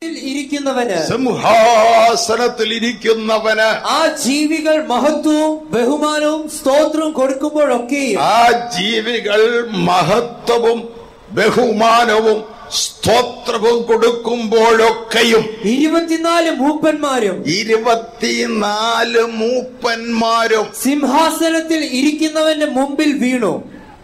ഇരിക്കുന്നവന് സിംഹാസനത്തിൽ ഇരിക്കുന്നവന് ആ ജീവികൾ മഹത്വവും ബഹുമാനവും സ്തോത്രവും കൊടുക്കുമ്പോഴൊക്കെയും ആ ജീവികൾ മഹത്വവും ബഹുമാനവും സ്തോത്രവും കൊടുക്കുമ്പോഴൊക്കെയും ഇരുപത്തിനാല് മൂപ്പന്മാരും ഇരുപത്തിനാല് മൂപ്പന്മാരും സിംഹാസനത്തിൽ ഇരിക്കുന്നവന്റെ മുമ്പിൽ വീണു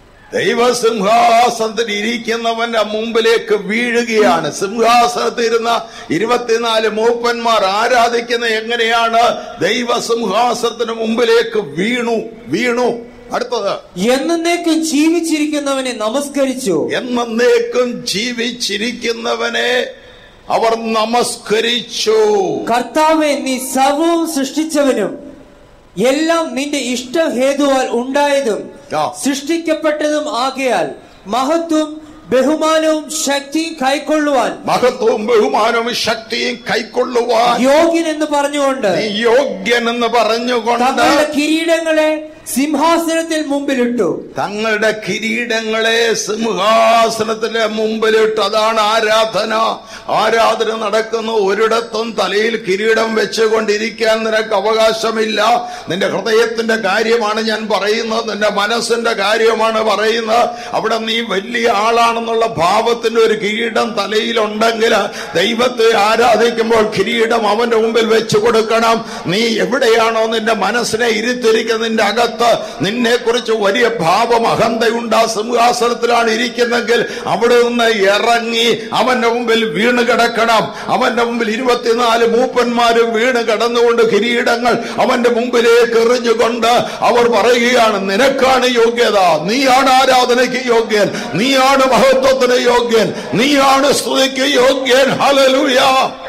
ദൈവസിംഹാസനത്തിൽ ഇരിക്കുന്നവന്റെ മുമ്പിലേക്ക് വീഴുകയാണ് സിംഹാസനത്തിൽ ഇരുന്ന ഇരുപത്തിനാല് മൂപ്പന്മാർ ആരാധിക്കുന്ന എങ്ങനെയാണ് ദൈവസിംഹാസനത്തിന് മുമ്പിലേക്ക് വീണു വീണു അടുത്തത് എന്നേക്കും ജീവിച്ചിരിക്കുന്നവനെ നമസ്കരിച്ചു എന്നേക്കും ജീവിച്ചിരിക്കുന്നവനെ അവർ നമസ്കരിച്ചു കർത്താവെ നീ സർവവും സൃഷ്ടിച്ചവനും എല്ലാം നിന്റെ ഇഷ്ടഹേതുവാൽ ഉണ്ടായതും ആ. സൃഷ്ടിക്കപ്പെട്ടതും ആകയാൽ മഹത്വം ബഹുമാനവും ശക്തിയും കൈക്കൊള്ളുവാൻ മഹത്വവും ബഹുമാനവും ശക്തിയും കൈക്കൊള്ളുവാൻ യോഗ്യൻ എന്ന് പറഞ്ഞുകൊണ്ട് നീ യോഗ്യനെന്ന് പറഞ്ഞുകൊണ്ട് തങ്ങളുടെ കിരീടങ്ങളെ സിംഹാസനത്തിൽ മുമ്പിലിട്ടു തങ്ങളുടെ കിരീടങ്ങളെ സിംഹാസനത്തിന്റെ മുമ്പിലിട്ട് അതാണ് ആരാധന ആരാധന നടക്കുന്ന ഒരിടത്തും തലയിൽ കിരീടം വെച്ചുകൊണ്ടിരിക്കാൻ നിനക്ക് അവകാശമില്ല നിന്റെ ഹൃദയത്തിന്റെ കാര്യമാണ് ഞാൻ പറയുന്നത് നിന്റെ മനസ്സിന്റെ കാര്യമാണ് പറയുന്നത് അവിടെ നീ വലിയ ആളാണെന്നുള്ള ഭാവത്തിന്റെ ഒരു കിരീടം തലയിലുണ്ടെങ്കിൽ ദൈവത്തെ ആരാധിക്കുമ്പോൾ കിരീടം അവന്റെ മുമ്പിൽ വെച്ചു കൊടുക്കണം നീ എവിടെയാണോ നിന്റെ മനസ്സിനെ ഇരുത്തിരിക്കുന്ന നിന്റെ അകത്ത് നിന്നെ കുറിച്ച് വലിയ ഭാവം അഹന്തയുണ്ട് ആ സിംഹാസനത്തിലാണ് ഇരിക്കുന്നെങ്കിൽ അവിടെ നിന്ന് ഇറങ്ങി അവന്റെ മുമ്പിൽ വീണ് കിടക്കണം അവന്റെ മുമ്പിൽ ഇരുപത്തിനാല് മൂപ്പന്മാരും വീണ് കിടന്നുകൊണ്ട് കിരീടങ്ങൾ അവന്റെ മുമ്പിലേക്ക് എറിഞ്ഞുകൊണ്ട് അവർ പറയുകയാണ് നിനക്കാണ് യോഗ്യത നീയാണ് ആരാധനയ്ക്ക് യോഗ്യൻ നീയാണ് മഹത്വത്തിന് യോഗ്യൻ നീയാണ് സ്തുതിക്ക് യോഗ്യൻ ഹലലൂയ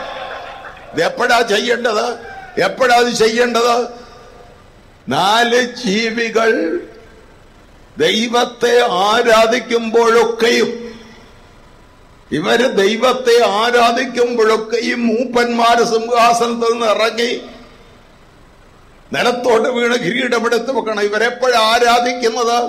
ഇത് എപ്പോഴാ ചെയ്യേണ്ടത് എപ്പോഴാ അത് ചെയ്യേണ്ടത് നാല് ജീവികൾ ദൈവത്തെ ആരാധിക്കുമ്പോഴൊക്കെയും ഇവര് ദൈവത്തെ ആരാധിക്കുമ്പോഴൊക്കെയും മൂപ്പന്മാര് സിംഹാസനത്തിൽ നിന്ന് ഇറങ്ങി നിലത്തോട്ട് വീണ് കിരീടമെടുത്ത് വെക്കണം ഇവരെപ്പോഴാ ആരാധിക്കുന്നത്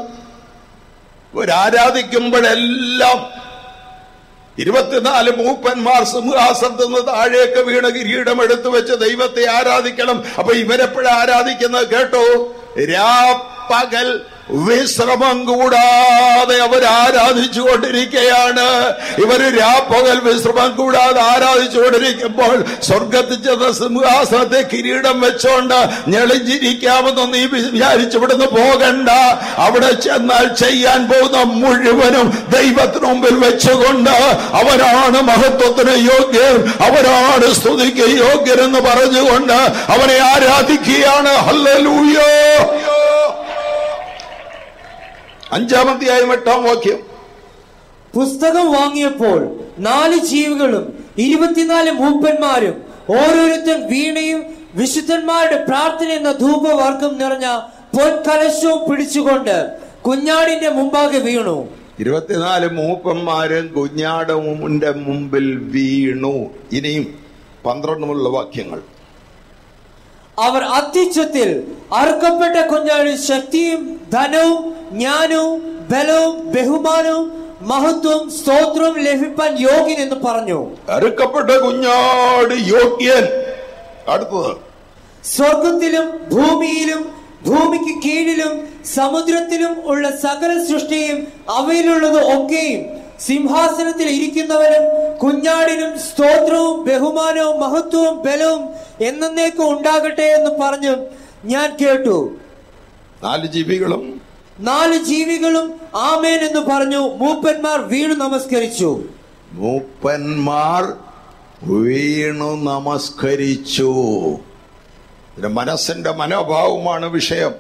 ഇവരാരാധിക്കുമ്പോഴെല്ലാം ഇരുപത്തിനാല് മൂപ്പന്മാർ സിംഹാസനത്തിൽ നിന്ന് താഴേക്ക് വീണ കിരീടം എടുത്തു വെച്ച് ദൈവത്തെ ആരാധിക്കണം അപ്പൊ ഇവരെപ്പോഴാ ആരാധിക്കുന്നത് കേട്ടോ രാപ്പകൽ വിശ്രമം കൂടാതെ അവർ ആരാധിച്ചു കൊണ്ടിരിക്കുകയാണ് ഇവര് രാപ്പകൽ വിശ്രമം കൂടാതെ ആരാധിച്ചു കൊണ്ടിരിക്കുമ്പോൾ സ്വർഗത്തിൽ ചെന്ന സിംഹാസനത്തെ കിരീടം വെച്ചോണ്ട് ഞെളിഞ്ഞിരിക്കാമെന്ന് നീ വിചാരിച്ചു ഇവിടുന്ന് പോകണ്ട അവിടെ ചെന്നാൽ ചെയ്യാൻ പോകുന്ന മുഴുവനും ദൈവത്തിന് മുമ്പിൽ വെച്ചുകൊണ്ട് അവരാണ് മഹത്വത്തിന് യോഗ്യൻ അവരാണ് സ്തുതിക്ക് യോഗ്യരെന്ന് പറഞ്ഞുകൊണ്ട് അവനെ ആരാധിക്കുകയാണ് ഹല്ലലൂയോ അഞ്ചാമത്തെയായും എട്ടാം വാക്യം പുസ്തകം വാങ്ങിയപ്പോൾ നാല് ജീവികളും ഇരുപത്തിനാല് മൂപ്പന്മാരും ഓരോരുത്തൻ വീണയും വിശുദ്ധന്മാരുടെ പ്രാർത്ഥന എന്ന ധൂപവർഗം നിറഞ്ഞ പൊൻകലശവും പിടിച്ചുകൊണ്ട് കുഞ്ഞാടിന്റെ മുമ്പാകെ വീണു ഇരുപത്തിനാല് മൂപ്പന്മാരും കുഞ്ഞാടമുന്റെ മുമ്പിൽ വീണു ഇനിയും പന്ത്രണ്ടുമുള്ള വാക്യങ്ങൾ അവർ അത്യുച്ചത്തിൽ അറുക്കപ്പെട്ട കുഞ്ഞാടി ശക്തിയും ധനവും ജ്ഞാനവും ബലവും ബഹുമാനവും മഹത്വവും സ്തോത്രവും ലഭിപ്പാൻ യോഗ്യൻ എന്ന് പറഞ്ഞു അറുക്കപ്പെട്ട കുഞ്ഞാട് യോഗ്യൻ അടുത്തത് സ്വർഗത്തിലും ഭൂമിയിലും ഭൂമിക്ക് കീഴിലും സമുദ്രത്തിലും ഉള്ള സകല സൃഷ്ടിയും അവയിലുള്ളത് ഒക്കെയും സിംഹാസനത്തിൽ ഇരിക്കുന്നവനും കുഞ്ഞാടിനും സ്തോത്രവും ബഹുമാനവും മഹത്വവും ബലവും എന്നേക്കും ഉണ്ടാകട്ടെ എന്ന് പറഞ്ഞു ഞാൻ കേട്ടു നാല് ജീവികളും നാല് ജീവികളും ആമേൻ എന്ന് പറഞ്ഞു മൂപ്പന്മാർ വീണു നമസ്കരിച്ചു മൂപ്പന്മാർ വീണു നമസ്കരിച്ചു ഇത് മനസ്സിന്റെ മനോഭാവമാണ് വിഷയം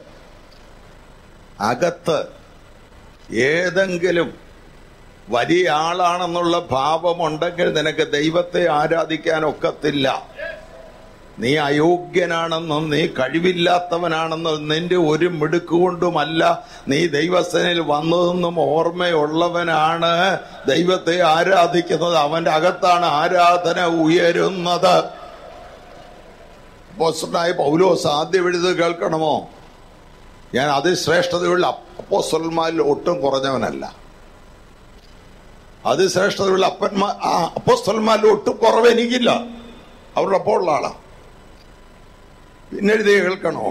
അകത്ത് ഏതെങ്കിലും വലിയ ആളാണെന്നുള്ള ഭാവമുണ്ടെങ്കിൽ നിനക്ക് ദൈവത്തെ ആരാധിക്കാൻ ഒക്കത്തില്ല നീ അയോഗ്യനാണെന്നും നീ കഴിവില്ലാത്തവനാണെന്നും നിന്റെ ഒരു മിടുക്കുകൊണ്ടുമല്ല നീ ദൈവസനയിൽ വന്നതെന്നും ഓർമ്മയുള്ളവനാണ് ദൈവത്തെ ആരാധിക്കുന്നത് അവന്റെ അകത്താണ് ആരാധന ഉയരുന്നത് അപ്പോസ്റ്റലായ പൗലോസ് ആദ്യം എഴുതി കേൾക്കണമോ ഞാൻ അതിശ്രേഷ്ഠതയുള്ള അപ്പോസ്റ്റന്മാരിൽ ഒട്ടും കുറഞ്ഞവനല്ല അതിശ്രേഷ്ഠതയുള്ള അപ്പന്മാർ ആ അപ്പോസ്തലന്മാരിൽ ഒട്ടും കുറവ് എനിക്കില്ല അവരുടെ ഒപ്പം ഉള്ള ആളാ പിന്നെ എഴുതി കേൾക്കണോ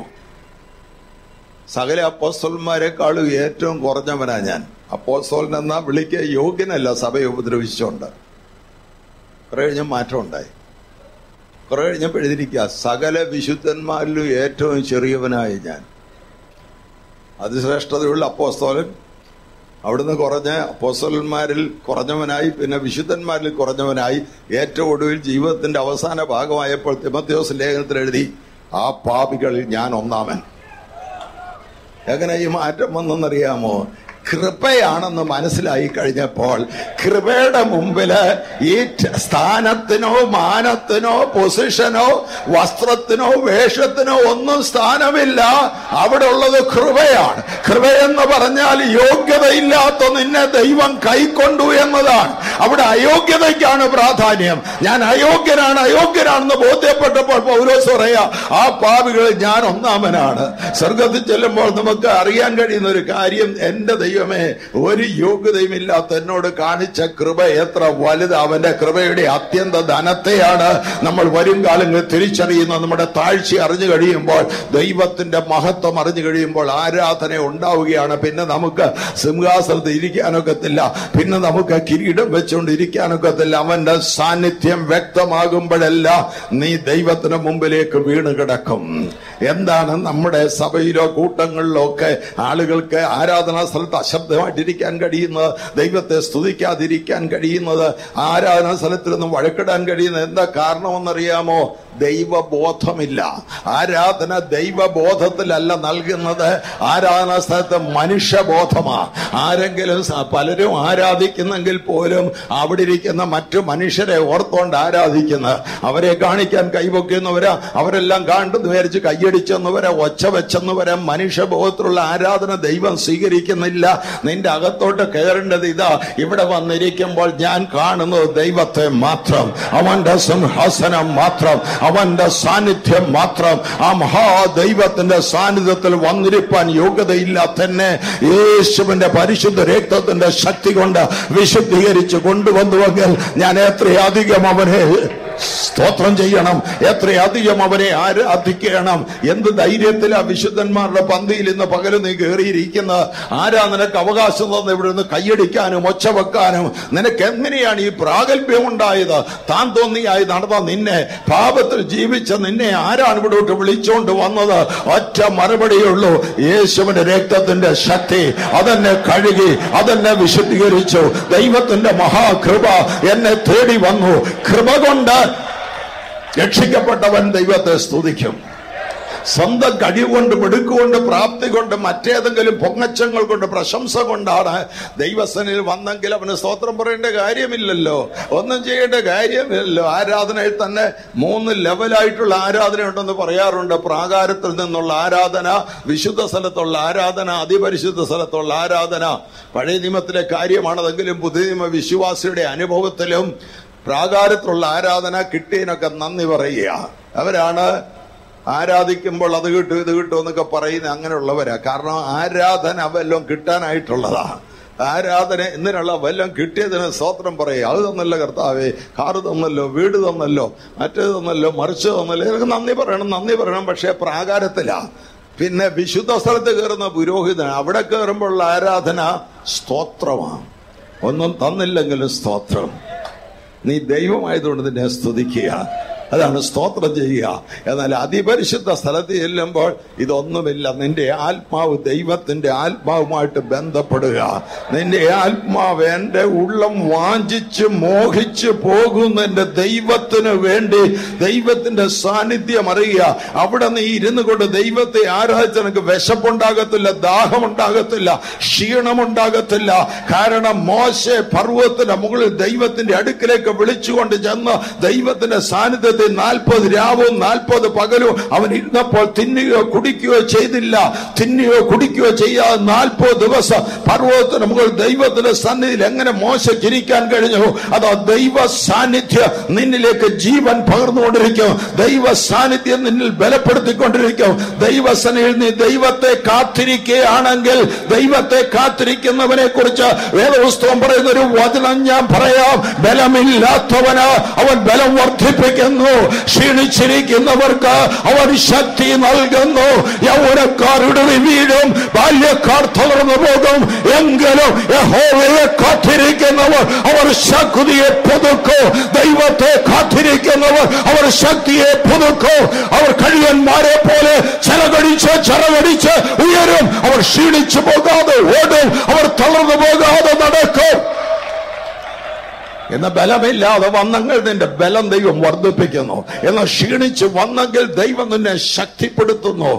സകല അപ്പോസ്തലന്മാരെക്കാളും ഏറ്റവും കുറഞ്ഞവനാ ഞാൻ അപ്പോസ്തോലൻ എന്ന വിളിക്ക് യോഗ്യനല്ല സഭയെ ഉപദ്രവിച്ചുകൊണ്ട് കുറെ കഴിഞ്ഞ മാറ്റം ഉണ്ടായി കുറെ കഴിഞ്ഞപ്പോൾ എഴുതിയിരിക്കുക സകല വിശുദ്ധന്മാരിലും ഏറ്റവും ചെറിയവനായി ഞാൻ അതിശ്രേഷ്ഠതയുള്ള അപ്പോസ്തോലൻ അവിടുന്ന് കുറഞ്ഞ അപ്പോസ്തലന്മാരിൽ കുറഞ്ഞവനായി പിന്നെ വിശുദ്ധന്മാരിൽ കുറഞ്ഞവനായി ഏറ്റവും ഒടുവിൽ ജീവിതത്തിന്റെ അവസാന ഭാഗമായപ്പോൾ തിമത്യോസ് ലേഖനത്തിൽ എഴുതി ആ പാപികളിൽ ഞാൻ ഒന്നാമൻ എങ്ങനെ ഈ മാറ്റം വന്നെന്നറിയാമോ കൃപയാണെന്ന് മനസ്സിലായി കഴിഞ്ഞപ്പോൾ കൃപയുടെ മുമ്പില് ഈ ഠ- സ്ഥാനത്തിനോ മാനത്തിനോ പൊസിഷനോ വസ്ത്രത്തിനോ വേഷത്തിനോ ഒന്നും സ്ഥാനമില്ല അവിടെ ഉള്ളത് കൃപയാണ് കൃപയെന്ന് പറഞ്ഞാൽ യോഗ്യതയില്ലാത്ത നിന്നെ ദൈവം കൈക്കൊണ്ടു എന്നതാണ് അവിടെ അയോഗ്യതയ്ക്കാണ് പ്രാധാന്യം ഞാൻ അയോഗ്യനാണ് അയോഗ്യനാണെന്ന് ബോധ്യപ്പെട്ടപ്പോൾ പൗലോസ് പറയാ ആ പാപികളിൽ ഞാൻ ഒന്നാമനാണ് സ്വർഗത്തിൽ ചെല്ലുമ്പോൾ നമുക്ക് അറിയാൻ കഴിയുന്ന ഒരു കാര്യം എന്റെ ദൈവമേ ഒരു യോഗ്യതയുമില്ലാത്ത എന്നോട് കാണിച്ച കൃപ എത്ര വലുത് അവന്റെ കൃപയുടെ അത്യന്ത ധനത്തെയാണ് നമ്മൾ വരും കാലങ്ങളിൽ തിരിച്ചറിയുന്ന നമ്മുടെ താഴ്ച അറിഞ്ഞു കഴിയുമ്പോൾ ദൈവത്തിന്റെ മഹത്വം അറിഞ്ഞു കഴിയുമ്പോൾ ആരാധന ഉണ്ടാവുകയാണ് പിന്നെ നമുക്ക് സിംഹാസനത്തിൽ ഇരിക്കാനൊക്കത്തില്ല പിന്നെ നമുക്ക് കിരീടം വെച്ചുകൊണ്ട് ഇരിക്കാനൊക്കത്തില്ല അവന്റെ സാന്നിധ്യം വ്യക്തമാകുമ്പോഴെല്ലാം നീ ദൈവത്തിന് മുമ്പിലേക്ക് വീണ് കിടക്കും എന്താണ് നമ്മുടെ സഭയിലോ കൂട്ടങ്ങളിലോ ഒക്കെ ആളുകൾക്ക് ആരാധനാ സ്ഥലത്ത് അശബ്ദമായിട്ടിരിക്കാൻ കഴിയുന്നത് ദൈവത്തെ സ്തുതിക്കാതിരിക്കാൻ കഴിയുന്നത് ആരാധനാ സ്ഥലത്തിൽ നിന്ന് വഴക്കിടാൻ കഴിയുന്നത് എന്താ കാരണമെന്നറിയാമോ ദൈവബോധമില്ല ആരാധന ദൈവബോധത്തിലല്ല നൽകുന്നത് ആരാധനാ സ്ഥലത്ത് മനുഷ്യബോധമാ ആരെങ്കിലും സ- പലരും ആരാധിക്കുന്നെങ്കിൽ പോലും അവിടെ ഇരിക്കുന്ന മറ്റു മനുഷ്യരെ ഓർത്തോണ്ട് ആരാധിക്കുന്നത് അവരെ കാണിക്കാൻ കൈപൊക്കുന്നവരാ അവരെല്ലാം കണ്ടെന്ന് വിചാരിച്ച് കൈയടിച്ചെന്നവരെ ഒച്ച വെച്ചെന്നവരെ മനുഷ്യബോധത്തിലുള്ള ആരാധന ദൈവം സ്വീകരിക്കുന്നില്ല നിന്റെ അകത്തോട്ട് കയറേണ്ടത് ഇതാ ഇവിടെ വന്നിരിക്കുമ്പോൾ ഞാൻ കാണുന്നത് ദൈവത്തെ മാത്രം അവന്റെ സിംഹാസനം മാത്രം അവന്റെ സാന്നിധ്യം മാത്രം ആ മഹാദൈവത്തിന്റെ സാന്നിധ്യത്തിൽ വന്നിരിപ്പാൻ യോഗ്യതയില്ലാത്ത എന്നെ യേശുവിന്റെ പരിശുദ്ധ രക്തത്തിന്റെ ശക്തി കൊണ്ട് വിശുദ്ധീകരിച്ച് കൊണ്ടുവന്നുവെങ്കിൽ ഞാൻ എത്രയധികം അവനെ സ്തോത്രം ചെയ്യണം എത്രയധികം അവനെ ആരാധിക്കണം എന്ത് ധൈര്യത്തിലാ വിശുദ്ധന്മാരുടെ പന്തിയിൽ ഇന്ന് പകല് നീ കയറിയിരിക്കുന്ന ആരാ നിനക്ക് അവകാശം തന്ന് ഇവിടെ നിന്ന് കൈയടിക്കാനും ഒച്ച വെക്കാനും നിനക്ക് എങ്ങനെയാണ് ഈ പ്രാഗൽഭ്യം ഉണ്ടായത് താൻ തോന്നിയായി നടന്ന നിന്നെ പാപത്തിൽ ജീവിച്ച നിന്നെ ആരാണ് ഇവിടോട്ട് വിളിച്ചോണ്ട് വന്നത് ഒറ്റ മറുപടിയുള്ളൂ യേശുവിന്റെ രക്തത്തിന്റെ ശക്തി അതെന്നെ കഴുകി അതെന്നെ വിശുദ്ധീകരിച്ചു ദൈവത്തിന്റെ മഹാകൃപ എന്നെ തേടി വന്നു കൃപ കൊണ്ട് രക്ഷിക്കപ്പെട്ടവൻ ദൈവത്തെ സ്തുതിക്കും സ്വന്തം കഴിവുകൊണ്ട് മിടുക്കുകൊണ്ട് പ്രാപ്തി കൊണ്ട് മറ്റേതെങ്കിലും പൊങ്ങച്ചങ്ങൾ കൊണ്ട് പ്രശംസ കൊണ്ടാണ് ദൈവസനിൽ വന്നെങ്കിൽ അവന് സ്തോത്രം പറയേണ്ട കാര്യമില്ലല്ലോ ഒന്നും ചെയ്യേണ്ട കാര്യമില്ലല്ലോ ആരാധനയിൽ തന്നെ മൂന്ന് ലെവലായിട്ടുള്ള ആരാധന ഉണ്ടെന്ന് പറയാറുണ്ട് പ്രാകാരത്തിൽ നിന്നുള്ള ആരാധന വിശുദ്ധ സ്ഥലത്തുള്ള ആരാധന അതിപരിശുദ്ധ സ്ഥലത്തുള്ള ആരാധന പഴയ നിയമത്തിലെ കാര്യമാണതെങ്കിലും പുതിയ നിയമ വിശ്വാസിയുടെ അനുഭവത്തിലും പ്രാകാരത്തിലുള്ള ആരാധന കിട്ടിയതിനൊക്കെ നന്ദി പറയുക അവരാണ് ആരാധിക്കുമ്പോൾ അത് കിട്ടും ഇത് കിട്ടും എന്നൊക്കെ പറയുന്ന അങ്ങനെയുള്ളവരാ കാരണം ആരാധന വല്ലതും കിട്ടാനായിട്ടുള്ളതാ ആരാധന എന്തിനുള്ള വല്ലതും കിട്ടിയതിന് സ്തോത്രം പറയുക അത് തന്നല്ലോ കർത്താവേ കാറ് തന്നല്ലോ വീട് തന്നല്ലോ മറ്റേത് തന്നല്ലോ മറിച്ച് തന്നല്ലോ ഇതൊക്കെ നന്ദി പറയണം നന്ദി പറയണം പക്ഷേ പ്രാകാരത്തിലാ പിന്നെ വിശുദ്ധ സ്ഥലത്ത് കയറുന്ന പുരോഹിതൻ അവിടെ കയറുമ്പോഴുള്ള ആരാധന സ്തോത്രമാണ് ഒന്നും തന്നില്ലെങ്കിലും സ്തോത്രം നീ ദൈവമായതുകൊണ്ട് നിന്നെ സ്തുതിക്കുക അതാണ് സ്തോത്രം ചെയ്യുക എന്നാൽ അതിപരിശുദ്ധ സ്ഥലത്ത് ചെല്ലുമ്പോൾ ഇതൊന്നുമില്ല നിന്റെ ആത്മാവ് ദൈവത്തിന്റെ ആത്മാവുമായിട്ട് ബന്ധപ്പെടുക നിന്റെ ആത്മാവ് എന്റെ ഉള്ളം വാഞ്ചിച്ച് മോഹിച്ച് പോകുന്ന എന്റെ ദൈവത്തിന് വേണ്ടി ദൈവത്തിന്റെ സാന്നിധ്യം അറിയുക അവിടെ നീ ഇരുന്നു കൊണ്ട് ദൈവത്തെ ആരാധിച്ച് നിനക്ക് വിശപ്പുണ്ടാകത്തില്ല ദാഹമുണ്ടാകത്തില്ല ക്ഷീണമുണ്ടാകത്തില്ല കാരണം മോശ പർവ്വതത്തിന്റെ മുകളിൽ ദൈവത്തിന്റെ അടുക്കിലേക്ക് വിളിച്ചുകൊണ്ട് ചെന്ന് ദൈവത്തിന്റെ സാന്നിധ്യത്തിൽ ജീവിതത്തിൽ നാൽപ്പത് രാവും നാൽപ്പത് പകലും അവൻ ഇരുന്നപ്പോൾ തിന്നുകയോ കുടിക്കുകയോ ചെയ്തില്ല തിന്നുകയോ കുടിക്കുകയോ ചെയ്യാതെ നാൽപ്പത് ദിവസം പർവ്വതത്തിന് മുകളിൽ ദൈവത്തിന്റെ സന്നിധിയിൽ എങ്ങനെ മോശക്കിരിക്കാൻ കഴിഞ്ഞു അതോ ദൈവ സാന്നിധ്യം നിന്നിലേക്ക് ജീവൻ പകർന്നുകൊണ്ടിരിക്കും ദൈവ സാന്നിധ്യം നിന്നിൽ ബലപ്പെടുത്തിക്കൊണ്ടിരിക്കും ദൈവസനയിൽ നീ ദൈവത്തെ കാത്തിരിക്കുകയാണെങ്കിൽ ദൈവത്തെ കാത്തിരിക്കുന്നവനെ കുറിച്ച് വേദപുസ്തകം പറയുന്ന ഒരു വചനം ഞാൻ പറയാം ബലമില്ലാത്തവന് അവൻ ബലം വർദ്ധിപ്പിക്കുന്നു ക്ഷീണിച്ചിരിക്കുന്നവർക്ക് അവൻ ശക്തി നൽകുന്നു യൗവനക്കാരുടെ വീഴും ബാല്യക്കാർ തളർന്നു പോകും എങ്കിലും യഹോവയെ കാത്തിരിക്കുന്നവർ അവർ ശക്തിയെ പുതുക്കും ദൈവത്തെ കാത്തിരിക്കുന്നവർ അവർ ശക്തിയെ പുതുക്കും അവർ കഴിയന്മാരെ പോലെ ചിറകടിച്ച് ചിറകടിച്ച് ഉയരും അവർ ക്ഷീണിച്ചു പോകാതെ ഓടും അവർ തളർന്നു പോകാതെ നടക്കും എന്ന ബലമില്ലാതെ വന്നെങ്കിൽ നിന്റെ ബലം ദൈവം വർദ്ധിപ്പിക്കുന്നു എന്നാൽ ക്ഷീണിച്ച് വന്നെങ്കിൽ ദൈവം നിന്നെ ശക്തിപ്പെടുത്തുന്നു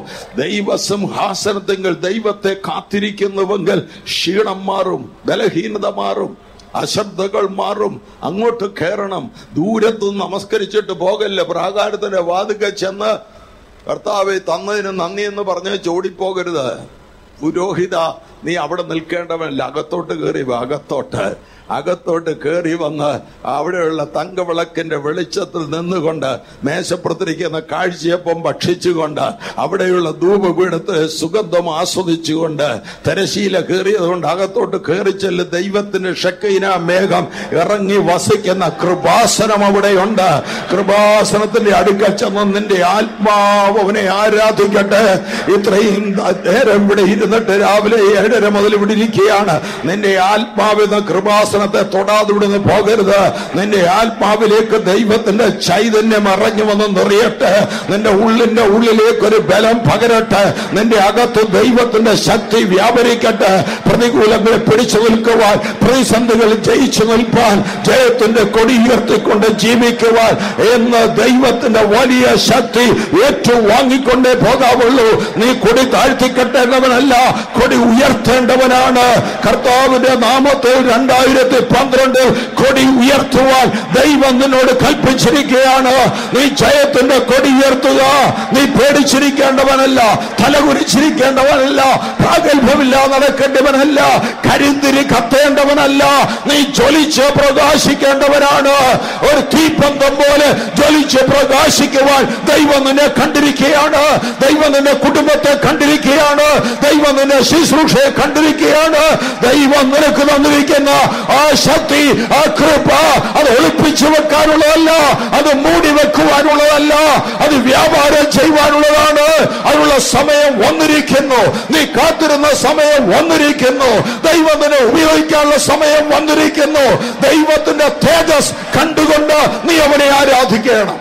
ദൈവസിംഹാസനത്തെങ്കിൽ ദൈവത്തെ കാത്തിരിക്കുന്നുവെങ്കിൽ ക്ഷീണം മാറും ബലഹീനത മാറും അശ്രദ്ധകൾ മാറും അങ്ങോട്ട് കയറണം ദൂരത്ത് നമസ്കരിച്ചിട്ട് പോകല്ലേ പ്രാകാരത്തിന്റെ വാതുക ചെന്ന് കർത്താവെ തന്നതിന് നന്ദി എന്ന് പറഞ്ഞ് ചോടിപ്പോകരുത് പുരോഹിത നീ അവിടെ നിൽക്കേണ്ടവനല്ല അകത്തോട്ട് കയറി വാ, അകത്തോട്ട് അകത്തോട്ട് കയറി വന്ന് അവിടെയുള്ള തങ്കവിളക്കിന്റെ വെളിച്ചത്തിൽ നിന്നുകൊണ്ട് മേശപ്പുറത്തിരിക്കുന്ന കാഴ്ചയപ്പം ഭക്ഷിച്ചുകൊണ്ട് അവിടെയുള്ള ധൂപപീഠത്തെ സുഗന്ധം ആസ്വദിച്ചുകൊണ്ട് തെരശീല കയറിയതുകൊണ്ട് അകത്തോട്ട് കയറി ചെല്ല് ദൈവത്തിന്റെ ഷക്കൈന മേഘം ഇറങ്ങി വസിക്കുന്ന കൃപാസനം അവിടെയുണ്ട് കൃപാസനത്തിന്റെ അടുക്കൽ ചെന്ന് നിന്റെ ആത്മാവ് അവനെ ആരാധിക്കട്ടെ ഇത്രയും നേരം ഇവിടെ ഇരുന്നിട്ട് രാവിലെ ഏഴര മുതൽ ഇവിടെ ഇരിക്കുകയാണ് നിന്റെ ആത്മാവിന്ന് കൃപാസനത്തെ തൊടാതെ ഇവിടുന്ന് പോകരുത് നിന്റെ ആത്മാവിലേക്ക് ദൈവത്തിന്റെ ചൈതന്യം ഇറങ്ങി വന്ന് നിറയട്ടെ നിന്റെ ഉള്ളിന്റെ ഉള്ളിലേക്ക് ഒരു ബലം പകരട്ടെ നിന്റെ അകത്ത് ദൈവത്തിന്റെ ശക്തി വ്യാപരിക്കട്ടെ പ്രതികൂലങ്ങളെ പിടിച്ചു നിൽക്കുവാൻ പ്രതിസന്ധികൾ ജയിച്ചു നിൽപ്പാൻ ജയത്തിന്റെ കൊടി ഉയർത്തിക്കൊണ്ട് ജീവിക്കുവാൻ എന്ന് ദൈവത്തിന്റെ വലിയ ശക്തി ഏറ്റു വാങ്ങിക്കൊണ്ടേ പോകാവുള്ളൂ നീ കൊടി താഴ്ത്തിക്കെട്ടേണ്ടവനല്ല കൊടി ഉയർത്തേണ്ടവനാണ് കർത്താവിന്റെ നാമത്തിൽ രണ്ടായിരത്തി പന്ത്രണ്ട് കൊടി ഉയർത്തുവാൻ ദൈവം നിന്നോട് കൽപ്പിച്ചിരിക്കുകയാണ് നീ ജയത്തിന്റെ കൊടി ഉയർത്തുക നീ പേടിച്ചിരിക്കേണ്ടവനല്ല തലകുരിച്ചിരിക്കേണ്ടവനല്ല പ്രാഗൽഭ്യമില്ല നടക്കേണ്ടവനല്ല കരിന്തിരി കത്തേണ്ടവനല്ല നീ ജ്വലിച്ച് പ്രകാശിക്കേണ്ടവനാണ് ഒരു തീപ്പന്തം പോലെ ജ്വലിച്ച് പ്രകാശിക്കുവാൻ ദൈവം നിന്നെ കണ്ടിരിക്കുകയാണ് ദൈവം നിന്റെ കുടുംബത്തെ കണ്ടിരിക്കുകയാണ് ദൈവം നിന്റെ ശുശ്രൂഷയെ കണ്ടിരിക്കുകയാണ് ദൈവം നിനക്ക് തന്നിരിക്കുന്ന ആ ശക്തി ആ കൃപ അത് ഒളിപ്പിച്ചു വെക്കാനുള്ളതല്ല അത് മൂടി വെക്കുവാനുള്ളതല്ല അത് വ്യാപാരം ചെയ്യുവാനുള്ളതാണ് അതിനുള്ള സമയം വന്നിരിക്കുന്നു നീ കാത്തിരുന്ന സമയം വന്നിരിക്കുന്നു ദൈവം നിന്നെ ഉപയോഗിക്കാനുള്ള സമയം വന്നിരിക്കുന്നു ദൈവത്തിന്റെ തേജസ് കണ്ടുകൊണ്ട് നീ അവനെ ആരാധിക്കണം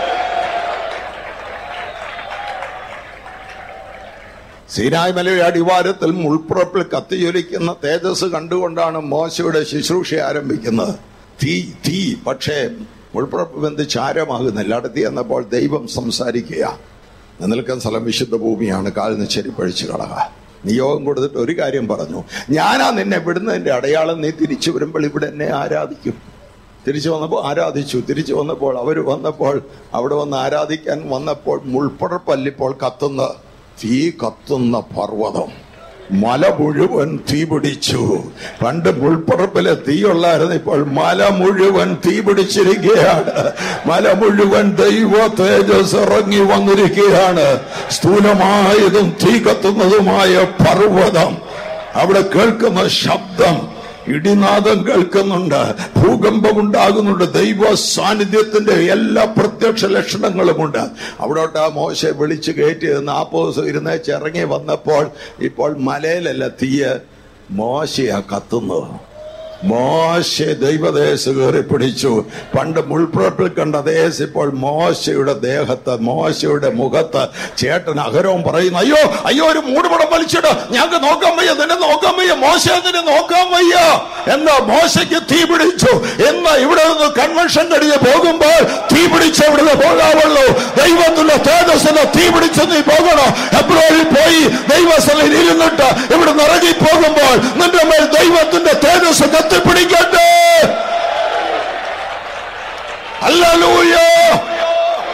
സീനായ് മലയുടെ അടിവാരത്തിൽ മുൾപ്പുറപ്പിൽ കത്തിയൊലിക്കുന്ന തേജസ് കണ്ടുകൊണ്ടാണ് മോശയുടെ ശുശ്രൂഷ ആരംഭിക്കുന്നത് തീ തീ പക്ഷേ മുൾപ്പുറപ്പ് വെന്ത് ചാരമാകുന്നില്ല അടുത്ത് എന്നപ്പോൾ ദൈവം സംസാരിക്കുക ഞാൻ നിൽക്കുന്ന സ്ഥലം വിശുദ്ധ ഭൂമിയാണ് കാലിന് ചെരിപ്പഴിച്ചു കളക നിയോഗം കൊടുത്തിട്ട് ഒരു കാര്യം പറഞ്ഞു ഞാനാ നിന്നെ വിടുന്നതിന്റെ അടയാളം നീ തിരിച്ചു വരുമ്പോൾ ഇവിടെ എന്നെ ആരാധിക്കും തിരിച്ചു വന്നപ്പോൾ ആരാധിച്ചു തിരിച്ചു വന്നപ്പോൾ അവർ വന്നപ്പോൾ അവിടെ വന്ന് ആരാധിക്കാൻ വന്നപ്പോൾ മുൾപ്പുറപ്പല്ലിപ്പോൾ കത്തുന്ന തീ കത്തുന്ന പർവ്വതം മല മുഴുവൻ തീ പിടിച്ചു പണ്ട് മുൾപ്പുറപ്പിലെ തീയുള്ളായിരുന്നു ഇപ്പോൾ മല മുഴുവൻ തീ പിടിച്ചിരിക്കുകയാണ് മല മുഴുവൻ ദൈവ തേജസ് ഇറങ്ങി വന്നിരിക്കുകയാണ് സ്ഥൂലമായതും തീ കത്തുന്നതുമായ പർവ്വതം അവിടെ കേൾക്കുന്ന ശബ്ദം ഇടിനാദം കേൾക്കുന്നുണ്ട് ഭൂകമ്പം ഉണ്ടാകുന്നുണ്ട് ദൈവ സാന്നിധ്യത്തിന്റെ എല്ലാ പ്രത്യക്ഷ ലക്ഷണങ്ങളുമുണ്ട് അവിടോട്ട് ആ മോശ വിളിച്ചു കയറ്റി നാൽപ്പത് ദിവസം ഇരുന്നേച്ച് ഇറങ്ങി വന്നപ്പോൾ ഇപ്പോൾ മലയിലല്ല തീയ മോശയാ കത്തുന്നത് മോശ ദൈവദേശ കയറി പിടിച്ചു പണ്ട് മുൾപ്പുറപ്പിൽ കണ്ട ദേശം ഇപ്പോൾ മോശയുടെ ദേഹത്ത് മോശയുടെ മുഖത്ത് ചേട്ടൻ അഹരവും പറയുന്നു അയ്യോ അയ്യോ ഒരു മൂടുപടം വലിച്ചിട്ട് ഞങ്ങൾക്ക് നോക്കാൻ വയ്യ നിന്നെ നോക്കാൻ വയ്യ മോശ നിന്നെ നോക്കാൻ വയ്യ എന്നാ മോശയ്ക്ക് തീ പിടിച്ചു എന്നാ ഇവിടെ നിന്ന് കൺവെൻഷൻ കഴിഞ്ഞ് പോകുമ്പോൾ തീ പിടിച്ച് ഇവിടുന്ന് പോകാവുള്ളൂ ദൈവത്തിന്റെ തേജസ്സിന് തീ പിടിച്ച് നീ പോകണം എബ്രോയിൽ പോയി ദൈവസ്ഥലിൽ ഇരുന്നിട്ട് ഇവിടുന്ന് ഇറങ്ങി പോകുമ്പോൾ നിന്റെ മേൽ ദൈവത്തിന്റെ തേജസ് കത്തിപ്പിടിക്കട്ടെ ഹല്ലേലൂയ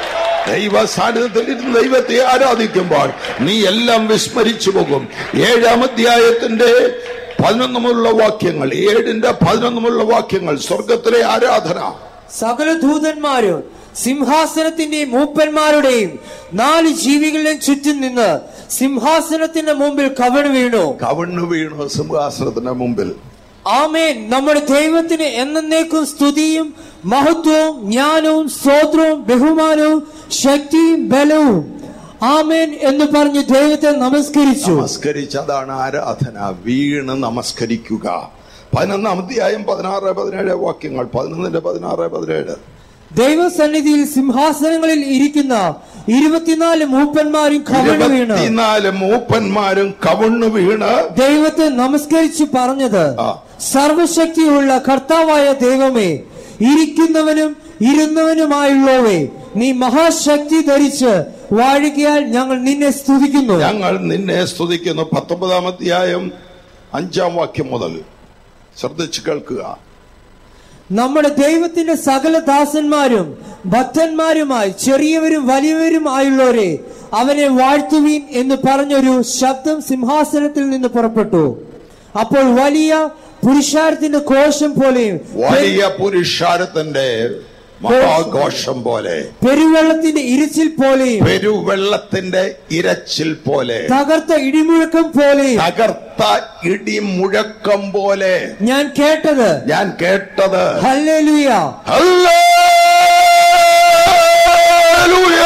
ദൈവ സാന്നിധ്യത്തിൽ ഇരുന്ന് ദൈവത്തെ ആരാധിക്കുമ്പോൾ നീ എല്ലാം വിസ്മരിച്ചു പോകും ഏഴാം അധ്യായത്തിന്റെ പതിനൊന്നുമുള്ള വാക്യങ്ങൾ ഏഴിന്റെ പതിനൊന്നുമുള്ള വാക്യങ്ങൾ സ്വർഗത്തിലെ ആരാധന സകല ദൂതന്മാരും സിംഹാസനത്തിന്റെയും മൂപ്പന്മാരുടെയും നാല് ജീവികളുടെയും ചുറ്റും നിന്ന് സിംഹാസനത്തിന്റെ മുമ്പിൽ കവണ് വീണു കവണ്ണു വീണു സിംഹാസനത്തിന്റെ മുമ്പിൽ ആമേൻ നമ്മുടെ ദൈവത്തിന് എന്നേക്കും സ്തുതിയും മഹത്വവും ജ്ഞാനവും സ്തോത്രവും ബഹുമാനവും ശക്തിയും ബലവും ആമേൻ എന്ന് പറഞ്ഞ് ദൈവത്തെ നമസ്കരിച്ചു നമസ്കരിച്ച് അതാണ് ആരാധന വീണ് നമസ്കരിക്കുക പതിനൊന്നാം അധ്യായം പതിനാറ് പതിനേഴ് വാക്യങ്ങൾ പതിനൊന്നിന്റെ പതിനാറ് പതിനേഴ് ദൈവസന്നിധിയിൽ സിംഹാസനങ്ങളിൽ ഇരിക്കുന്ന ഇരുപത്തിനാല് മൂപ്പന്മാരും കവണ് വീണ് ഇരുപത്തിനാല് മൂപ്പന്മാരും കവണ്ണു വീണ് ദൈവത്തെ നമസ്കരിച്ച് പറഞ്ഞത് ആ. സർവശക്തിയുള്ള കർത്താവായ ദൈവമേ ഇരിക്കുന്നവനും ഇരുന്നവനുമായുള്ളവേ നീ മഹാശക്തി ധരിച്ച് വാഴുകയാൽ ഞങ്ങൾ നിന്നെ സ്തുതിക്കുന്നു ഞങ്ങൾ നിന്നെ സ്തുതിക്കുന്നു പത്തൊമ്പതാം അധ്യായം അഞ്ചാം വാക്യം മുതൽ ശ്രദ്ധിച്ചു കേൾക്കുക നമ്മുടെ ദൈവത്തിന്റെ സകല ദാസന്മാരും ഭക്തന്മാരുമായി ചെറിയവരും വലിയവരും ആയുള്ളവരെ അവനെ വാഴ്ത്തുവീൻ എന്ന് പറഞ്ഞൊരു ശബ്ദം സിംഹാസനത്തിൽ നിന്ന് പുറപ്പെട്ടു അപ്പോൾ വലിയ പുരുഷാരത്തിന്റെ കോശം പോലെയും വലിയ പുരുഷാരത്തിന്റെ മഹാഘോഷം പോലെ പെരുവെള്ളത്തിന്റെ ഇരിച്ചിൽ പോലെയും പെരുവെള്ളത്തിന്റെ ഇരച്ചിൽ പോലെ തകർത്ത ഇടിമുഴക്കം പോലെയും തകർത്ത ഇടിമുഴക്കം പോലെ ഞാൻ കേട്ടത് ഞാൻ കേട്ടത് ഹല്ലേലൂയ ഹല്ലേലൂയ!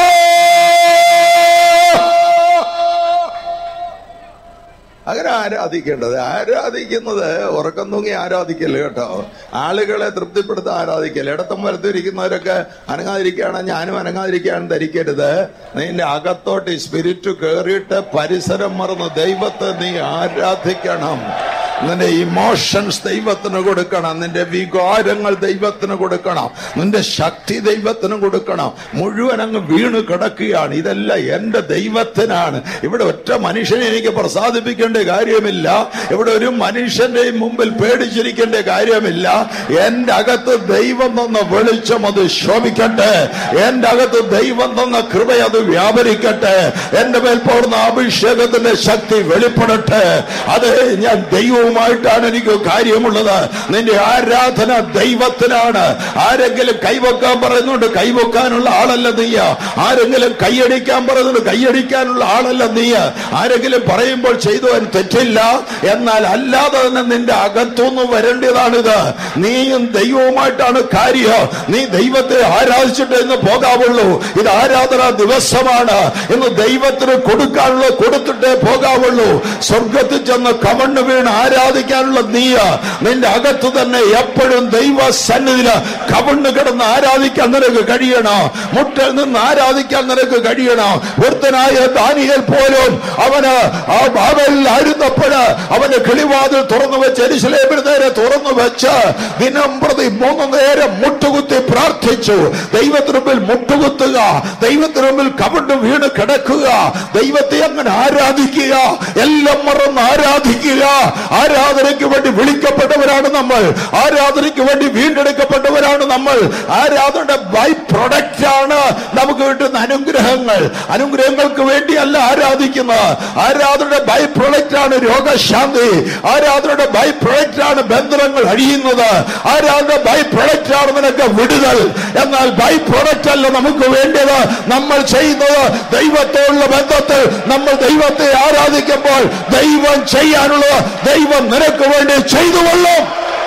അങ്ങനെ ആരാധിക്കേണ്ടത് ആരാധിക്കുന്നത് ഉറക്കം തൂങ്ങി ആരാധിക്കല് കേട്ടോ ആളുകളെ തൃപ്തിപ്പെടുത്താൻ ആരാധിക്കല് ഇടത്തും വലത്തിരിക്കുന്നവരൊക്കെ അനങ്ങാതിരിക്കുകയാണ് ഞാനും അനങ്ങാതിരിക്കുകയാണ് ധരിക്കരുത് നിന്റെ അകത്തോട്ട് ഈ സ്പിരിറ്റ് കയറിയിട്ട് പരിസരം മറന്ന് ദൈവത്തെ നീ ആരാധിക്കണം നിന്റെ ഇമോഷൻസ് ദൈവത്തിന് കൊടുക്കണം നിന്റെ വികാരങ്ങൾ ദൈവത്തിന് കൊടുക്കണം നിന്റെ ശക്തി ദൈവത്തിന് കൊടുക്കണം മുഴുവൻ അങ്ങ് വീണ് കിടക്കുകയാണ് ഇതെല്ലാം എന്റെ ദൈവത്തിനാണ് ഇവിടെ ഒറ്റ മനുഷ്യനെ എനിക്ക് പ്രസാദിപ്പിക്കേണ്ട കാര്യമില്ല ഇവിടെ ഒരു മനുഷ്യന്റെയും മുമ്പിൽ പേടിച്ചിരിക്കേണ്ട കാര്യമില്ല എന്റെ അകത്ത് ദൈവം തന്ന വെളിച്ചം അത് ശോഭിക്കട്ടെ എന്റെ അകത്ത് ദൈവം തന്ന കൃപ അത് വ്യാപരിക്കട്ടെ എന്റെ മേൽ പോകുന്ന അഭിഷേകത്തിന്റെ ശക്തി വെളിപ്പെടട്ടെ അത് ഞാൻ ദൈവവുമായിട്ടാണ് എനിക്ക് കാര്യമുള്ളത് നിന്റെ ആരാധന ദൈവത്തിനാണ് ആരെങ്കിലും കൈവക്കാൻ പറയുന്നുണ്ട് കൈവക്കാനുള്ള ആളല്ല നീയ ആരെങ്കിലും കൈയടിക്കാൻ പറയുന്നുണ്ട് കൈയടിക്കാനുള്ള ആളല്ല നീയ ആരെങ്കിലും പറയുമ്പോൾ ചെയ്തു അതിന് തെറ്റില്ല എന്നാൽ അല്ലാതെ തന്നെ നിന്റെ അകത്തുനിന്ന് വരേണ്ടതാണിത് നീയും ദൈവവുമായിട്ടാണ് കാര്യം നീ ദൈവത്തെ ആരാധിച്ചിട്ട് എന്ന് പോകാവുള്ളൂ ഇത് ആരാധന ദിവസമാണ് ഇന്ന് ദൈവത്തിന് കൊടുക്കാനുള്ള കൊടുത്തിട്ടേ പോകാവുള്ളൂ സ്വർഗത്തിൽ ചെന്ന് കമണ്ണ് വീണ് ആരാധിക്കാനുള്ള നീയ നിന്റെ അകത്ത് തന്നെ എപ്പോഴും ദൈവ സന്നിധിയില് കവണ്ണ് കിടന്ന് ആരാധിക്കാൻ നിനക്ക് കഴിയണം മുട്ടിൽ നിന്ന് ആരാധിക്കാൻ നിനക്ക് കഴിയണം വൃത്തനായ ദാനിയൽ പോലും അവന് ആ ബാബലിൽ ആയിരുന്നപ്പോഴ് അവന്റെ കിളിവാതിൽ തുറന്നു വെച്ച് എരിശിലേമിന് നേരെ തുറന്നു വെച്ച് ദിനം പ്രതി മൂന്ന് നേരം മുട്ടുകുത്തി പ്രാർത്ഥിച്ചു ദൈവത്തിന് മുമ്പിൽ മുട്ടുകുത്തുക ദൈവത്തിന് മുമ്പിൽ കവണ്ട് വീണ് കിടക്കുക ദൈവത്തെ അങ്ങനെ ആരാധിക്കുക എല്ലാം മറന്ന് ആരാധിക്കുക ആരാധനയ്ക്ക് വേണ്ടി വിളിക്കപ്പെട്ടവരാണ് നമ്മൾ ആരാധനയ്ക്ക് വേണ്ടി വീണ്ടെടുക്കപ്പെട്ടവരാണ് നമ്മൾ ആരാധനയുടെ ബൈ പ്രൊഡക്റ്റ് ആണ് നമുക്ക് കിട്ടുന്ന അനുഗ്രഹങ്ങൾ അനുഗ്രഹങ്ങൾക്ക് വേണ്ടിയല്ല ആരാധിക്കുന്നത് ആരാധനയുടെ ബൈ പ്രൊഡക്റ്റ് ആണ് രോഗശാന്തി ആരാധനയുടെ ബൈ പ്രൊഡക്റ്റ് ആണ് ബന്ധനങ്ങൾ അഴിയുന്നത് ആരാധന ബൈ പ്രൊഡക്റ്റ് ആണ് നിനക്ക് വിടുതൽ എന്നാൽ ബൈ പ്രൊഡക്റ്റ് അല്ല നമുക്ക് വേണ്ടത് നമ്മൾ ചെയ്യുന്നത് ദൈവത്തോടുള്ള ബന്ധത്തിൽ നമ്മൾ ദൈവത്തെ ആരാധിക്കുമ്പോൾ ദൈവം ചെയ്യാനുള്ളത് ദൈവം നിനക്ക് വേണ്ടി ചെയ്തു കൊള്ളും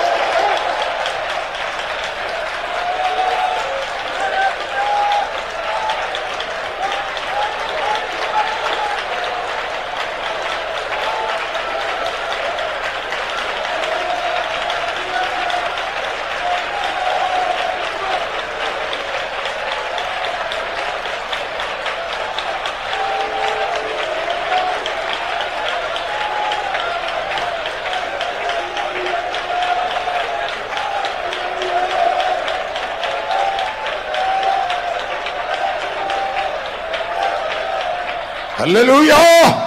ഹല്ലേലൂയ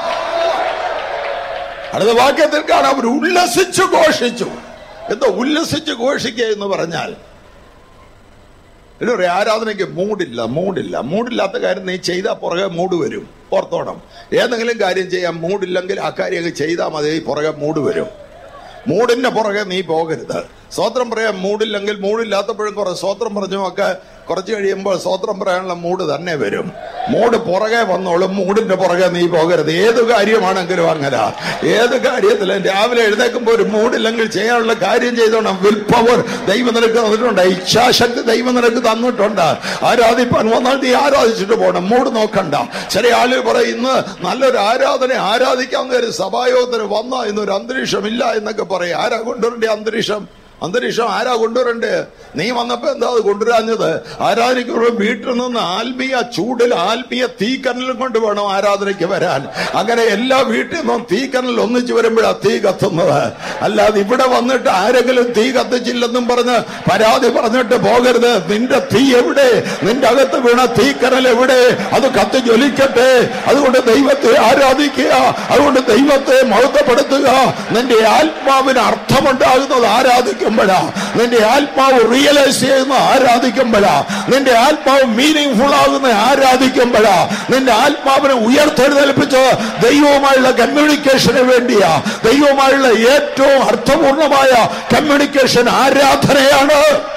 അടുത്ത വാക്യത്തിൽ കാണാം അവർ ഉല്ലസിച്ചു ഘോഷിച്ചു എന്തോ ഉല്ലസിച്ച് ഘോഷിക്കുക എന്ന് പറഞ്ഞാൽ പിന്നെ പറയും ആരാധനയ്ക്ക് മൂടില്ല മൂടില്ല മൂടില്ലാത്ത കാര്യം നീ ചെയ്താൽ പുറകെ മൂട് വരും ഓർത്തോണം ഏതെങ്കിലും കാര്യം ചെയ്യാൻ മൂടില്ലെങ്കിൽ ആ കാര്യമൊക്കെ ചെയ്താൽ മതി പുറകെ മൂട് വരും മൂടിന്റെ പുറകെ നീ പോകരുത് സ്വോത്രം പറയാൻ മൂടില്ലെങ്കിൽ മൂടില്ലാത്തപ്പോഴും കുറെ സ്വോത്രം പറഞ്ഞുമൊക്കെ കുറച്ച് കഴിയുമ്പോൾ സ്വോത്രം പറയാനുള്ള മൂഡ് തന്നെ വരും മൂഡ് പുറകെ വന്നോളും മൂടിന്റെ പുറകെ നീ പോകരുത് ഏത് കാര്യമാണെങ്കിലും അങ്ങനെ ഏത് കാര്യത്തിലും രാവിലെ എഴുന്നേക്കുമ്പോൾ ഒരു മൂടില്ലെങ്കിൽ ചെയ്യാനുള്ള കാര്യം ചെയ്തോണം വിൽ പവർ ദൈവം നിനക്ക് തന്നിട്ടുണ്ട് ഇച്ഛാശക്തി ദൈവം നിനക്ക് തന്നിട്ടുണ്ട് ആരാധിപ്പാൻ വന്നാൽ നീ ആരാധിച്ചിട്ട് പോകണം മൂഡ് നോക്കണ്ട ചില ആളുകൾ പറയും ഇന്ന് നല്ലൊരു ആരാധന ആരാധിക്കാവുന്ന ഒരു സഭായോഗത്തിന് വന്ന ഇന്നൊരു അന്തരീക്ഷം ഇല്ല എന്നൊക്കെ പറയും ആരാ കൊണ്ടുവരേണ്ട അന്തരീക്ഷം അന്തരീക്ഷം ആരാ കൊണ്ടുവരണ്ടേ നീ വന്നപ്പോ എന്താ അത് കൊണ്ടുവരാഞ്ഞത് ആരാധനയ്ക്ക് വീട്ടിൽ നിന്ന് ആത്മീയ ചൂടിൽ ആത്മീയ തീക്കനലും കൊണ്ട് വേണം ആരാധനയ്ക്ക് വരാൻ അങ്ങനെ എല്ലാ വീട്ടിൽ നിന്നും തീക്കനൽ ഒന്നിച്ചു വരുമ്പോഴാണ് തീ കത്തുന്നത് അല്ലാതെ ഇവിടെ വന്നിട്ട് ആരെങ്കിലും തീ കത്തിച്ചില്ലെന്നും പറഞ്ഞ് പരാതി പറഞ്ഞിട്ട് പോകരുത് നിന്റെ തീ എവിടെ നിന്റെ അകത്ത് വീണ തീക്കനൽ എവിടെ അത് കത്തി ജ്വലിക്കട്ടെ അതുകൊണ്ട് ദൈവത്തെ ആരാധിക്കുക അതുകൊണ്ട് ദൈവത്തെ മഹത്വപ്പെടുത്തുക നിന്റെ ആത്മാവിന് അർത്ഥമുണ്ടാകുന്നത് ആരാധിക്കുമ്പോഴാ നിന്റെ ആത്മാവ് റിയലൈസ് ചെയ്യുന്ന ആരാധിക്കുമ്പോഴാ നിന്റെ ആത്മാവ് മീനിങ് ഫുൾ ആകുന്ന ആരാധിക്കുമ്പോഴാ നിന്റെ ആത്മാവിനെ ഉയർത്തെഴുന്നേൽപ്പിച്ച് ദൈവവുമായുള്ള കമ്മ്യൂണിക്കേഷന് വേണ്ടിയാ ദൈവവുമായുള്ള ഏറ്റവും അർത്ഥപൂർണമായ കമ്മ്യൂണിക്കേഷൻ ആരാധനയാണ്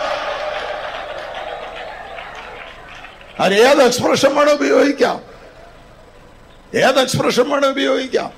അത് ഏത് എക്സ്പ്രഷൻ വേണം ഉപയോഗിക്കാം ഏത് എക്സ്പ്രഷൻ വേണം ഉപയോഗിക്കാം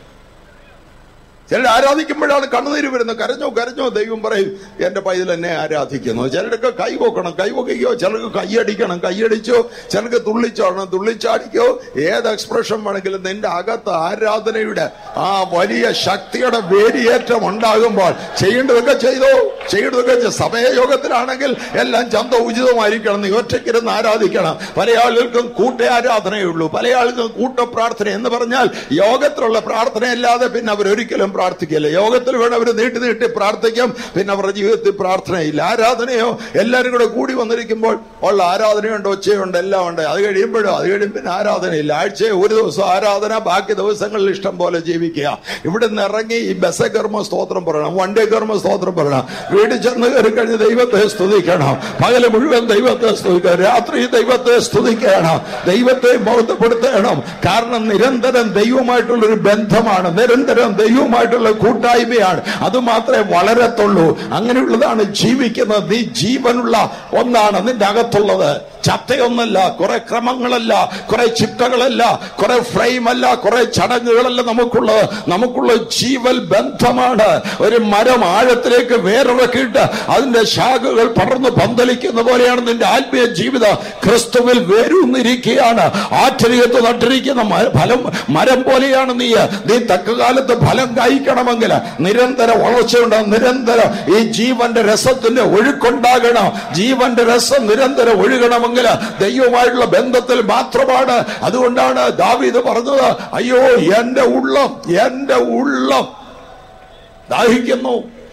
ചിലർ ആരാധിക്കുമ്പോഴാണ് കണ്ണുനീര് വരുന്നത് കരഞ്ഞോ കരഞ്ഞോ ദൈവം പറയും എന്റെ പൈതൽ എന്നെ ആരാധിക്കുന്നു ചിലരൊക്കെ കൈ പൊക്കണം കൈ പൊക്കിക്കോ ചിലർക്ക് കൈയടിക്കണം കൈയടിച്ചോ ചിലർക്ക് തുള്ളിച്ചാടണം തുള്ളിച്ചാടിക്കോ ഏത് എക്സ്പ്രഷൻ വേണമെങ്കിലും നിന്റെ അകത്ത് ആരാധനയുടെ ആ വലിയ ശക്തിയുടെ വേരിയേറ്റം ഉണ്ടാകുമ്പോൾ ചെയ്യേണ്ടതൊക്കെ ചെയ്തോ ചെയ്യേണ്ടതൊക്കെ ചെയ്- സമയയോഗത്തിലാണെങ്കിൽ എല്ലാം ചന്ത ഉചിതമായിരിക്കണം നീ ഒറ്റയ്ക്കിരുന്ന് ആരാധിക്കണം പല ആളുകൾക്കും കൂട്ട ആരാധനയുള്ളൂ പല ആളുകൾക്കും കൂട്ട പ്രാർത്ഥന എന്ന് പറഞ്ഞാൽ യോഗത്തിലുള്ള പ്രാർത്ഥനയല്ലാതെ പിന്നെ അവർ ഒരിക്കലും പ്രാർത്ഥിക്കില്ല യോഗത്തിൽ വേണം അവർ നീട്ടി നീട്ടി പ്രാർത്ഥിക്കും പിന്നെ അവരുടെ ജീവിതത്തിൽ പ്രാർത്ഥനയില്ല ആരാധനയോ എല്ലാവരും കൂടെ കൂടി വന്നിരിക്കുമ്പോൾ ഉള്ള ആരാധനയുണ്ട് ഒച്ചയുണ്ട് എല്ലാം ഉണ്ട് അത് കഴിയുമ്പോഴും അത് കഴിയും പിന്നെ ആരാധനയില്ല ആഴ്ചയിൽ ഒരു ദിവസം ആരാധന ബാക്കി ദിവസങ്ങളിൽ ഇഷ്ടം പോലെ ജീവിക്കുക ഇവിടെ നിന്ന് ഇറങ്ങി ഈ ബസ് കർമ്മ സ്തോത്രം പറയണം വണ്ടി കർമ്മ സ്തോത്രം പറയണം വീട്ടിൽ ചെന്ന് കയറി കഴിഞ്ഞ് ദൈവത്തെ സ്തുതിക്കണം പകല് മുഴുവൻ ദൈവത്തെ സ്തുതിക്കണം രാത്രി ദൈവത്തെ സ്തുതിക്കണം ദൈവത്തെ ബോധപ്പെടുത്തണം കാരണം നിരന്തരം ദൈവമായിട്ടുള്ള ഒരു ബന്ധമാണ് നിരന്തരം ദൈവമായിട്ടുള്ള കൂട്ടായ്മയാണ് അത് മാത്രമേ വളരത്തുള്ളൂ അങ്ങനെയുള്ളതാണ് ജീവിക്കുന്നത് നീ ജീവനുള്ള ഒന്നാണ് നിന്റെ അകത്തുള്ളത് ചത്തയൊന്നല്ല കുറെ ക്രമങ്ങളല്ല കുറെ ചിട്ടകളല്ല കുറെ ഫ്രെയിം അല്ല കുറെ ചടങ്ങുകളല്ല നമുക്കുള്ളത് നമുക്കുള്ള ജീവൽ ബന്ധമാണ് ഒരു മരം ആഴത്തിലേക്ക് വേറിറക്കിയിട്ട് അതിന്റെ ശാഖകൾ പടർന്ന് പന്തലിക്കുന്ന പോലെയാണ് നിന്റെ ആത്മീയ ജീവിതം ക്രിസ്തുവിൽ വേരൂന്നിരിക്കുകയാണ് ആശ്ചര്യത്ത് നട്ടിരിക്കുന്ന മ- ഫലം മരം പോലെയാണ് നീ നീ തക്കകാലത്ത് ഫലം കായ്ക്കണമെങ്കിൽ നിരന്തര വളർച്ചയുണ്ട് നിരന്തരം ഈ ജീവന്റെ രസത്തിന്റെ ഒഴുക്കുണ്ടാകണം ജീവന്റെ രസം നിരന്തരം ഒഴുകണമെങ്കിൽ ദൈവമായിട്ടുള്ള ബന്ധത്തിൽ മാത്രമാണ് അതുകൊണ്ടാണ് ദാവീദ് പറഞ്ഞത് അയ്യോ എന്റെ ഉള്ളം എന്റെ ഉള്ളം ദാഹിക്കുന്നു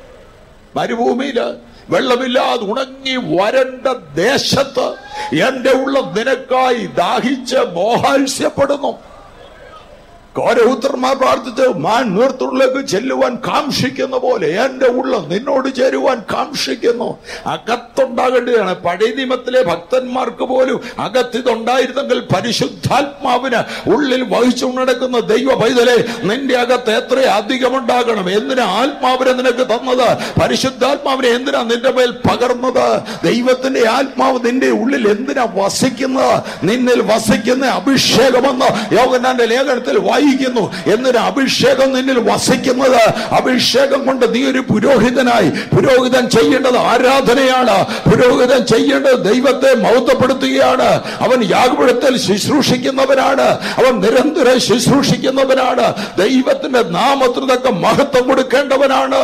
മരുഭൂമിയില് വെള്ളമില്ലാതെ ഉണങ്ങി വരണ്ട ദേശത്ത് എന്റെ ഉള്ളം നിനക്കായി ദാഹിച്ച് മോഹാത്സ്യപ്പെടുന്നു കോരപുത്രന്മാർ പ്രാർത്ഥിച്ച് മാൻ നീർത്തുള്ളിലേക്ക് ചെല്ലുവാൻ കാംക്ഷിക്കുന്ന പോലെ എന്റെ ഉള്ളം നിന്നോട് ചേരുവാൻ കാംക്ഷിക്കുന്നു അകത്തുണ്ടാകേണ്ടതാണ് പഴയ നിയമത്തിലെ ഭക്തന്മാർക്ക് പോലും അകത്തിതുണ്ടായിരുന്നെങ്കിൽ പരിശുദ്ധാത്മാവിന് ഉള്ളിൽ വഹിച്ചു നടക്കുന്ന ദൈവ പൈതലെ നിന്റെ അകത്ത് എത്ര അധികമുണ്ടാകണം എന്തിനാ ആത്മാവിനെ നിനക്ക് തന്നത് പരിശുദ്ധാത്മാവിനെ എന്തിനാ നിന്റെ മേൽ പകർന്നത് ദൈവത്തിന്റെ ആത്മാവ് നിന്റെ ഉള്ളിൽ എന്തിനാ വസിക്കുന്നത് നിന്നിൽ വസിക്കുന്ന അഭിഷേകമെന്ന് യോഗനാന്റെ ലേഖനത്തിൽ വായിക്കുന്നു എന്നൊരു അഭിഷേകം നിന്നിൽ വസിക്കുന്നത് അഭിഷേകം കൊണ്ട് നീ ഒരു പുരോഹിതനായി പുരോഹിതൻ ചെയ്യേണ്ടത് ആരാധനയാണ് പുരോഹിതൻ ചെയ്യേണ്ടത് ദൈവത്തെ മഹത്വപ്പെടുത്തുകയാണ് അവൻ യാഗപുഴത്തിൽ ശുശ്രൂഷിക്കുന്നവനാണ് അവൻ നിരന്തരം ശുശ്രൂഷിക്കുന്നവനാണ് ദൈവത്തിന്റെ നാമത്തിനൊക്കെ മഹത്വം കൊടുക്കേണ്ടവനാണ്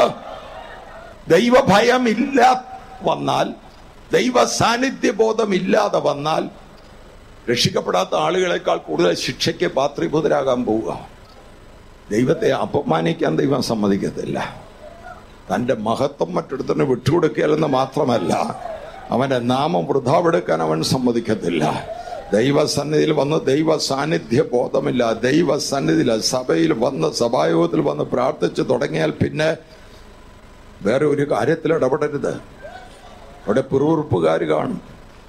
ദൈവഭയം ഇല്ല വന്നാൽ ദൈവ സാന്നിധ്യ ബോധം ഇല്ലാതെ വന്നാൽ രക്ഷിക്കപ്പെടാത്ത ആളുകളെക്കാൾ കൂടുതൽ ശിക്ഷയ്ക്ക് പാത്രീഭൂതരാകാൻ പോവുക ദൈവത്തെ അപമാനിക്കാൻ ദൈവം സമ്മതിക്കത്തില്ല തന്റെ മഹത്വം മറ്റൊരുത്തന് വിട്ടുകൊടുക്കുകയല്ലെന്ന് മാത്രമല്ല അവന്റെ നാമം വൃഥാവെടുക്കാൻ അവൻ സമ്മതിക്കത്തില്ല ദൈവസന്നിധിയിൽ വന്ന് ദൈവ സാന്നിധ്യ ബോധമില്ല ദൈവസന്നിധിയില്ല സഭയിൽ വന്ന് സഭായോഗത്തിൽ വന്ന് പ്രാർത്ഥിച്ചു തുടങ്ങിയാൽ പിന്നെ വേറെ ഒരു കാര്യത്തിൽ ഇടപെടരുത് അവിടെ പിറുപിറുപ്പുകാർ കാണും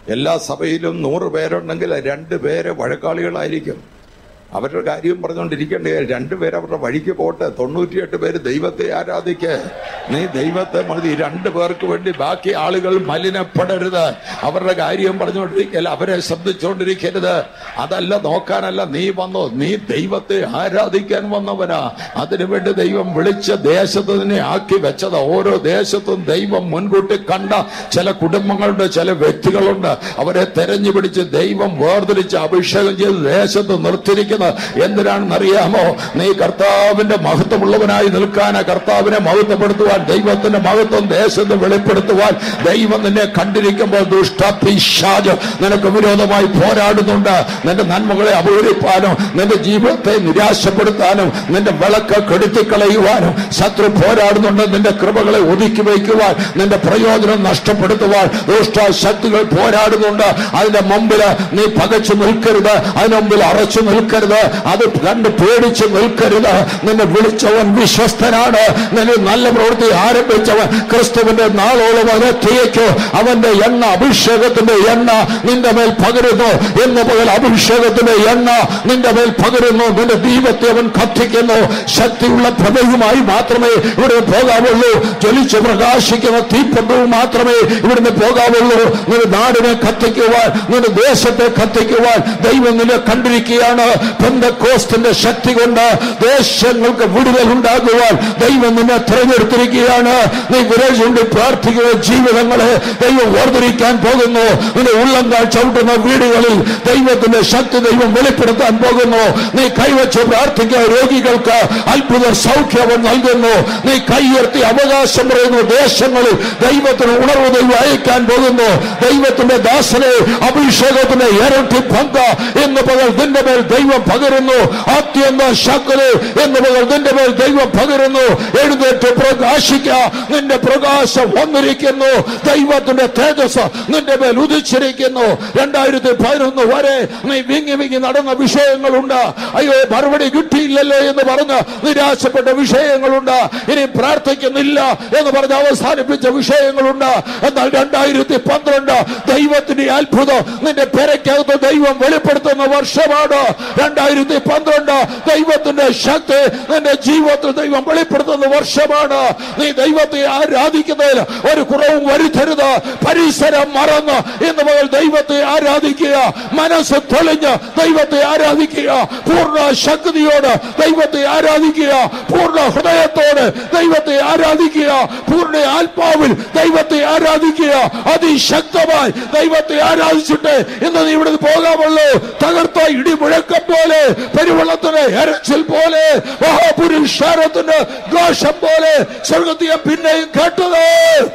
എല്ലാ സഭയിലും നൂറ് പേരുണ്ടെങ്കിൽ രണ്ട് പേര് വഴക്കാളികളായിരിക്കും അവരുടെ കാര്യം പറഞ്ഞുകൊണ്ടിരിക്കേണ്ട രണ്ടുപേര് അവരുടെ വഴിക്ക് പോട്ടെ തൊണ്ണൂറ്റിയെട്ട് പേര് ദൈവത്തെ ആരാധിക്ക് നീ ദൈവത്തെ മതി രണ്ടു പേർക്ക് വേണ്ടി ബാക്കി ആളുകൾ മലിനപ്പെടരുത് അവരുടെ കാര്യം പറഞ്ഞുകൊണ്ടിരിക്കല്ല അവരെ ശ്രദ്ധിച്ചുകൊണ്ടിരിക്കരുത് അതല്ല നോക്കാനല്ല നീ വന്നോ നീ ദൈവത്തെ ആരാധിക്കാൻ വന്നവനാ അതിനുവേണ്ടി ദൈവം വിളിച്ച ദേശത്ത് നിന്നെ ആക്കി വെച്ചത് ഓരോ ദേശത്തും ദൈവം മുൻകൂട്ടി കണ്ട ചില കുടുംബങ്ങളുണ്ട് ചില വ്യക്തികളുണ്ട് അവരെ തെരഞ്ഞു പിടിച്ച് ദൈവം വേർതിരിച്ച് അഭിഷേകം ചെയ്ത് ദേശത്ത് നിർത്തിയിരിക്കുന്നത് എന്തിനാണെന്നറിയാമോ നീ കർത്താവിന്റെ മഹത്വമുള്ളവനായി നിൽക്കാനാ കർത്താവിനെ മഹത്വപ്പെടുത്തുവാൻ ദൈവത്തിന്റെ മഹത്വം ദേശത്ത് വെളിപ്പെടുത്തുവാൻ ദൈവം നിന്നെ കണ്ടിരിക്കുമ്പോൾ ദുഷ്ടപിശാജ് നിനക്ക് വിരോധമായി പോരാടുന്നുണ്ട് നിന്റെ നന്മകളെ അപകരിപ്പാനും നിന്റെ ജീവിതത്തെ നിരാശപ്പെടുത്താനും നിന്റെ വിളക്ക് കെടുത്തിക്കളയുവാനും ശത്രു പോരാടുന്നുണ്ട് നിന്റെ കൃപകളെ ഒതുക്കി വയ്ക്കുവാൻ നിന്റെ പ്രയോജനം നഷ്ടപ്പെടുത്തുവാൻ ദുഷ്ട ശക്തികൾ പോരാടുന്നുണ്ട് അതിന്റെ മുമ്പിൽ നീ പകച്ചു നിൽക്കരുത് അതിന് മുമ്പിൽ അറച്ചു നിൽക്കരുത് അത് കണ്ട് പേടിച്ച് നിൽക്കരുത് നിന്നെ വിളിച്ചവൻ വിശ്വസ്തനാണ് നിന്നെ നല്ല പ്രവൃത്തി ആരംഭിച്ചവൻ ക്രിസ്തുവിന്റെ നാളോളം അവനെത്തിയേക്കോ അവന്റെ എണ്ണ അഭിഷേകത്തിന്റെ എണ്ണ നിന്റെ മേൽ പകരുന്നു എന്ന് പകൽ അഭിഷേകത്തിന്റെ എണ്ണ നിന്റെ മേൽ പകരുന്നു നിന്റെ ദീപത്തെ അവൻ കത്തിക്കുന്നു ശക്തിയുള്ള പ്രഭയുമായി മാത്രമേ ഇവിടെ പോകാവുള്ളൂ ജ്വലിച്ച് പ്രകാശിക്കുന്ന തീപ്പന്തവും മാത്രമേ ഇവിടുന്ന് പോകാവുള്ളൂ നിന്റെ നാടിനെ കത്തിക്കുവാൻ നിന്റെ ദേശത്തെ കത്തിക്കുവാൻ ദൈവം നിന്നെ കണ്ടിരിക്കുകയാണ് പെന്തക്കോസ്തിന്റെ ശക്തി കൊണ്ട് ദേശങ്ങൾക്ക് വിടുതൽ ഉണ്ടാകുവാൻ ദൈവം നിന്നെ തിരഞ്ഞെടുത്തിരിക്കുകയാണ് നീ വിരൽ ചൂണ്ടി പ്രാർത്ഥിക്കുന്ന ജീവിതങ്ങളെ ദൈവം വേർതിരിക്കാൻ പോകുന്നു നിന്റെ ഉള്ളങ്കാൽ ചവിട്ടുന്ന വീടുകളിൽ ദൈവത്തിന്റെ ശക്തി ദൈവം വെളിപ്പെടുത്താൻ പോകുന്നു നീ കൈവച്ച് പ്രാർത്ഥിക്കുന്ന രോഗികൾക്ക് അത്ഭുത സൗഖ്യം നൽകുന്നു നീ കൈയുയർത്തി അവകാശം പറയുന്ന ദേശങ്ങളിൽ ദൈവത്തിന് ഉണർവ് ദൈവം അയക്കാൻ പോകുന്നു ദൈവത്തിന്റെ ദാസനെ അഭിഷേകത്തിന്റെ ഇരട്ടി പങ്ക എന്ന് പകൽ നിന്റെ മേൽ ദൈവം പകരുന്നു അത്യന്ത ശക്തി എന്ന് പകൽ നിന്റെ മേൽ ദൈവം പകരുന്നു എഴുന്നേറ്റ് പ്രകാശിക്ക നിന്റെ പ്രകാശം വന്നിരിക്കുന്നു ദൈവത്തിന്റെ തേജസ് നിന്റെ മേൽ ഉദിച്ചിരിക്കുന്നു രണ്ടായിരത്തി പതിനൊന്ന് വരെ നീ വിങ്ങി വിങ്ങി നടന്ന വിഷയങ്ങളുണ്ട് അയ്യോ മറുപടി കിട്ടിയില്ലല്ലോ എന്ന് പറഞ്ഞ് നിരാശപ്പെട്ട വിഷയങ്ങളുണ്ട് ഇനി പ്രാർത്ഥിക്കുന്നില്ല എന്ന് പറഞ്ഞ് അവസാനിപ്പിച്ച വിഷയങ്ങളുണ്ട് എന്നാൽ രണ്ടായിരത്തി പന്ത്രണ്ട് ദൈവത്തിന്റെ അത്ഭുതം നിന്റെ പെരയ്ക്കകത്ത് ദൈവം വെളിപ്പെടുത്തുന്ന വർഷമാണ് രണ്ടായിരത്തി പന്ത്രണ്ട് ദൈവത്തിന്റെ ശക്തി നിന്റെ ജീവിതത്തിൽ ദൈവം വെളിപ്പെടുത്തുന്ന വർഷമാണ് നീ ദൈവത്തെ ആരാധിക്കുന്നതിൽ ഒരു കുറവും വരുത്തരുത് പരിസരം മറന്ന് ഇന്ന് മുതൽ ദൈവത്തെ ആരാധിക്കുക മനസ്സ് തെളിഞ്ഞ് ദൈവത്തെ ആരാധിക്കുക പൂർണ്ണ ശക്തിയോട് ദൈവത്തെ ആരാധിക്കുക പൂർണ്ണ ഹൃദയത്തോട് ദൈവത്തെ ആരാധിക്കുക പൂർണ്ണ ആത്മാവിൽ ദൈവത്തെ ആരാധിക്കുക അതിശക്തമായി ദൈവത്തെ ആരാധിച്ചിട്ട് ഇന്ന് നീ ഇവിടുന്ന് പോകാമുള്ളൂ തകർത്ത ഇടിമുഴക്കം പോലെ പെരുവെള്ളത്തിന് എരച്ചിൽ പോലെ മഹാപുരുഷാരത്തിന് ദോഷം പോലെ സ്വർഗത്തിയെ പിന്നെയും കേട്ടത്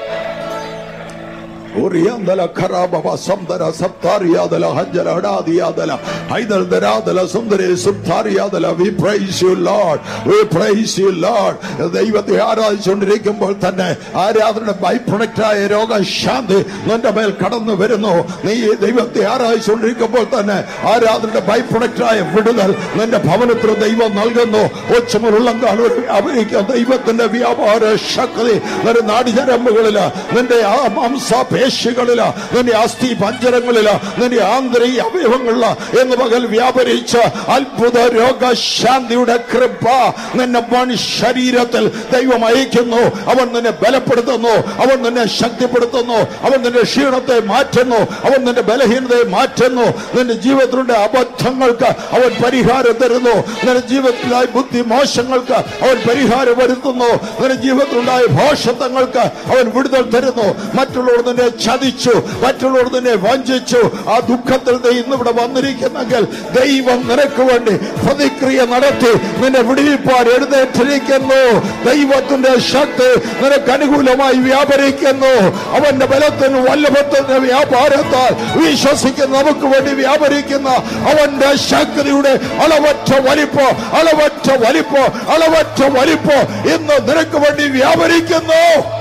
Oriandala karababa samdara saptariyadala hanjala hadadiyadala haidaldradala sundare suptariyadala we praise you Lord we praise you Lord ദൈവത്തെ ആരാധിച്ചുകൊണ്ടിരിക്കുമ്പോൾ തന്നെ ആരാധനയുടെ ബൈ പ്രൊഡക്റ്റായ രോഗശാന്തി നിന്റെ മേൽ കടന്നു വരുന്നു നീ ഈ ദൈവത്തെ ആരാധിച്ചുകൊണ്ടിരിക്കുമ്പോൾ തന്നെ ആരാധനയുടെ ബൈ പ്രൊഡക്റ്റായ വിടുതൽ നിന്റെ ഭവനത്തിൽ ദൈവം നൽകുന്നു ഒച്ചമുള്ളം അഭിനയിക്കുന്ന ദൈവത്തിന്റെ വ്യാപാര ശക്തി നിന്റെ നാടിചരമ്പുകളില് നിന്റെ ആ മാംസ പേശികളില് നിന്റെ അസ്ഥി പഞ്ചരങ്ങളില് നിന്റെ ആന്തരിക അവയവങ്ങളില് എന്ന് പകൽ വ്യാപരിച്ച് അത്ഭുത രോഗശാന്തിയുടെ കൃപ നിന്നെ മൺ ശരീരത്തിൽ ദൈവം അയക്കുന്നു അവൻ നിന്നെ ബലപ്പെടുത്തുന്നു അവൻ നിന്നെ ശക്തിപ്പെടുത്തുന്നു അവൻ നിന്റെ ക്ഷീണത്തെ മാറ്റുന്നു അവൻ നിന്റെ ബലഹീനതയെ മാറ്റുന്നു നിന്റെ ജീവിതത്തിലുള്ള അബദ്ധങ്ങൾക്ക് അവൻ പരിഹാരം തരുന്നു നിന്റെ ജീവിതത്തിലായ ബുദ്ധി മോശങ്ങൾക്ക് അവൻ പരിഹാരം വരുത്തുന്നു നിന്റെ ജീവിതത്തിലുണ്ടായ ഭോഷത്വങ്ങൾക്ക് അവൻ വിടുതൽ തരുന്നു മറ്റുള്ളവർ നിന്നെ ചതിച്ചു മറ്റുള്ളവർ നിന്നെ വഞ്ചിച്ചു ആ ദുഃഖത്തിൽ നീ ഇന്ന് ഇവിടെ വന്നിരിക്കുന്നെങ്കിൽ ദൈവം നിനക്ക് വേണ്ടി പ്രതിക്രിയ നടത്തി നിന്നെ വിടിയിപ്പാൻ എഴുന്നേറ്റിരിക്കുന്നു ദൈവത്തിന്റെ ശക്തി നിനക്ക് അനുകൂലമായി വ്യാപരിക്കുന്നു അവന്റെ ബലത്തിന് വല്ലഭത്തിന്റെ വ്യാപാരത്താൽ വിശ്വസിക്കുന്ന നമുക്ക് വേണ്ടി വ്യാപരിക്കുന്ന അവന്റെ ശക്തിയുടെ അളവറ്റ വലിപ്പോ അളവറ്റ വലിപ്പോ അളവറ്റ വലിപ്പോ ഇന്ന് നിനക്ക് വേണ്ടി വ്യാപരിക്കുന്നു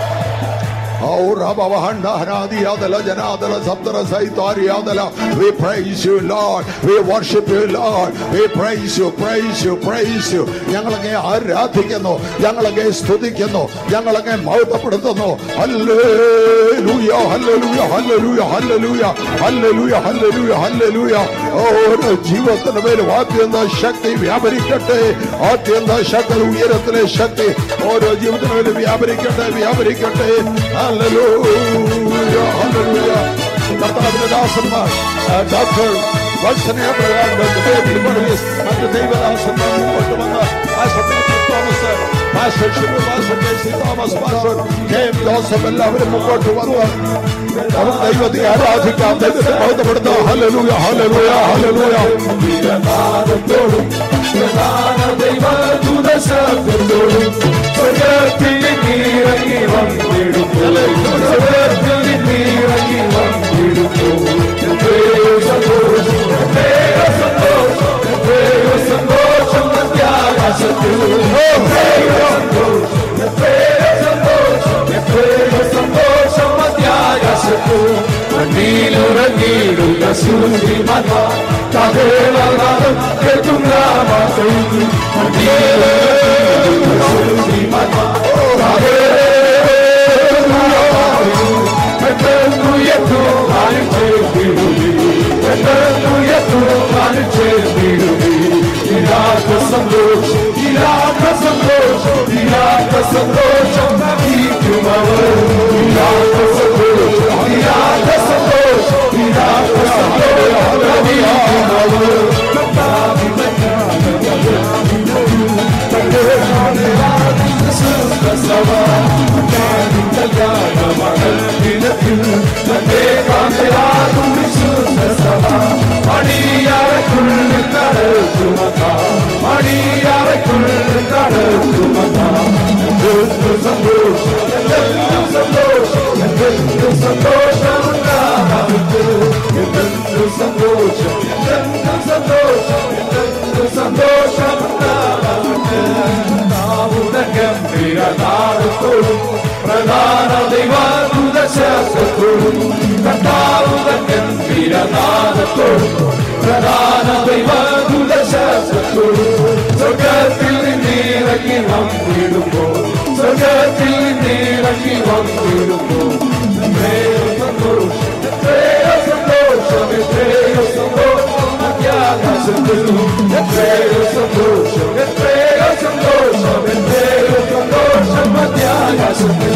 We praise you, Lord. We worship you, Lord. We praise you, praise you, praise you. ഞങ്ങളങ്ങെ ആരാധിക്കുന്നു ഞങ്ങളങ്ങെ സ്തുതിക്കുന്നു ഞങ്ങളങ്ങെ മഹത്വപ്പെടുത്തുന്നു hallelujah hallelujah hallelujah hallelujah hallelujah hallelujah hallelujah ഓരോ ജീവിതത്തിന്റെ മേലും ആദ്യന്ത ശക്തി വ്യാപരിക്കട്ടെ ആദ്യന്ത ശക്തി ഉയരത്തിലെ ശക്തി ഓരോ ജീവിതത്തിന് മേലും വ്യാപരിക്കട്ടെ വ്യാപരിക്കട്ടെ ഹല്ലേലൂയ ഹല്ലേലൂയ കർത്താവിന്റെ ദാസന്മാർ ആ, ഡോക്ടർ വത്സനയ പ്രകാരം മറ്റ് ദൈവദാസന്മാർ മുമ്പോട്ട് വന്ന് pastor Mathew Thomas pastor Shibu pastor K C Thomas pastor K M Joseph എല്ലാവരും മുമ്പോട്ട് വന്ന് നമുക്ക് ദൈവത്തെ ആരാധിക്കാം ദൈവത്തെ ബോധപ്പെടുത്താം ഹല്ലേലൂയ ഹല്ലേലൂയ ഹല്ലേലൂയ പ്രധാനത്തോടും പ്രധാന ദൈവദൂത ശബ്ദത്തോടും സ്വർഗത്തിൽ നീറങ്ങി വന്നിടുന്നു സ്വർഗത്തിൽ നീറങ്ങി വന്നിടുന്നു എത്രയോ സന്തോഷം എത്രയോ സന്തോഷം എത്രയോ സന്തോഷം അത്യാകാശത്തിൽ എത്രയോ സന്തോഷം എത്രയോ സന്തോഷം എത്രയോ സന്തോഷം അത്യാകാശത്തിൽ മണ്ണിലുറങ്ങിയിടുന്ന സൂര്യമാൻ കഥേളനാദം കേൾക്കുന്ന മാത്രം മണ്ണിലുറങ്ങിയിടുന്ന സൂര്യമാൻ പെട്ടെന്നുയർത്തു ആരും ചേർന്നിടുവി പെട്ടെന്നുയർത്തു ആരും ചേർന്നിടുവി ഇരാത്ത സന്തോഷം ഇരാത്ത സന്തോഷം ഇരാത്ത സന്തോഷം നയിക്കുമവർ ഇരാത്ത സന്തോഷം ഇരാത്ത സന്തോഷം ഇരാത്ത സന്തോഷം നയിക്കുമവർ മണിയാറക്കുള്ളിൽ കടൽ ചുമക്കാം മണിയാറക്കുള്ളിൽ കടൽ ചുമക്കാം എന്തെന്തു സന്തോഷം എന്തെന്തു സന്തോഷം എന്തെന്തു സന്തോഷം ഉണ്ടാവട്ടെ എന്തെന്തു സന്തോഷം എന്തെന്തു സന്തോഷം എന്തെന്തു സന്തോഷം ഉണ്ടാവട്ടെ നാവുടെ ഗംഭീര നാടത്തോടും പ്രധാന ദൈവാദൂത ശാസ്ത്രത്തോടും കർത്താവുടെ ഗംഭീര നാദത്തോടും പ്രധാന ദൈവാദൂത ശാസ്ത്രത്തോടും സ്വർഗത്തിൽ നിന്നിറങ്ങി വന്നിടുമ്പോൾ സ്വർഗത്തിൽ നിന്നിറങ്ങി വന്നിടുമ്പോൾ എത്രയോ സന്തോഷം എത്രയോ സന്തോഷം എത്രയോ സന്തോഷം അത്യാകാശത്തിൽ എത്രയോ സന്തോഷം എത്രയോ സന്തോഷം എത്രയോ സന്തോഷം അത്യാകാശത്തിൽ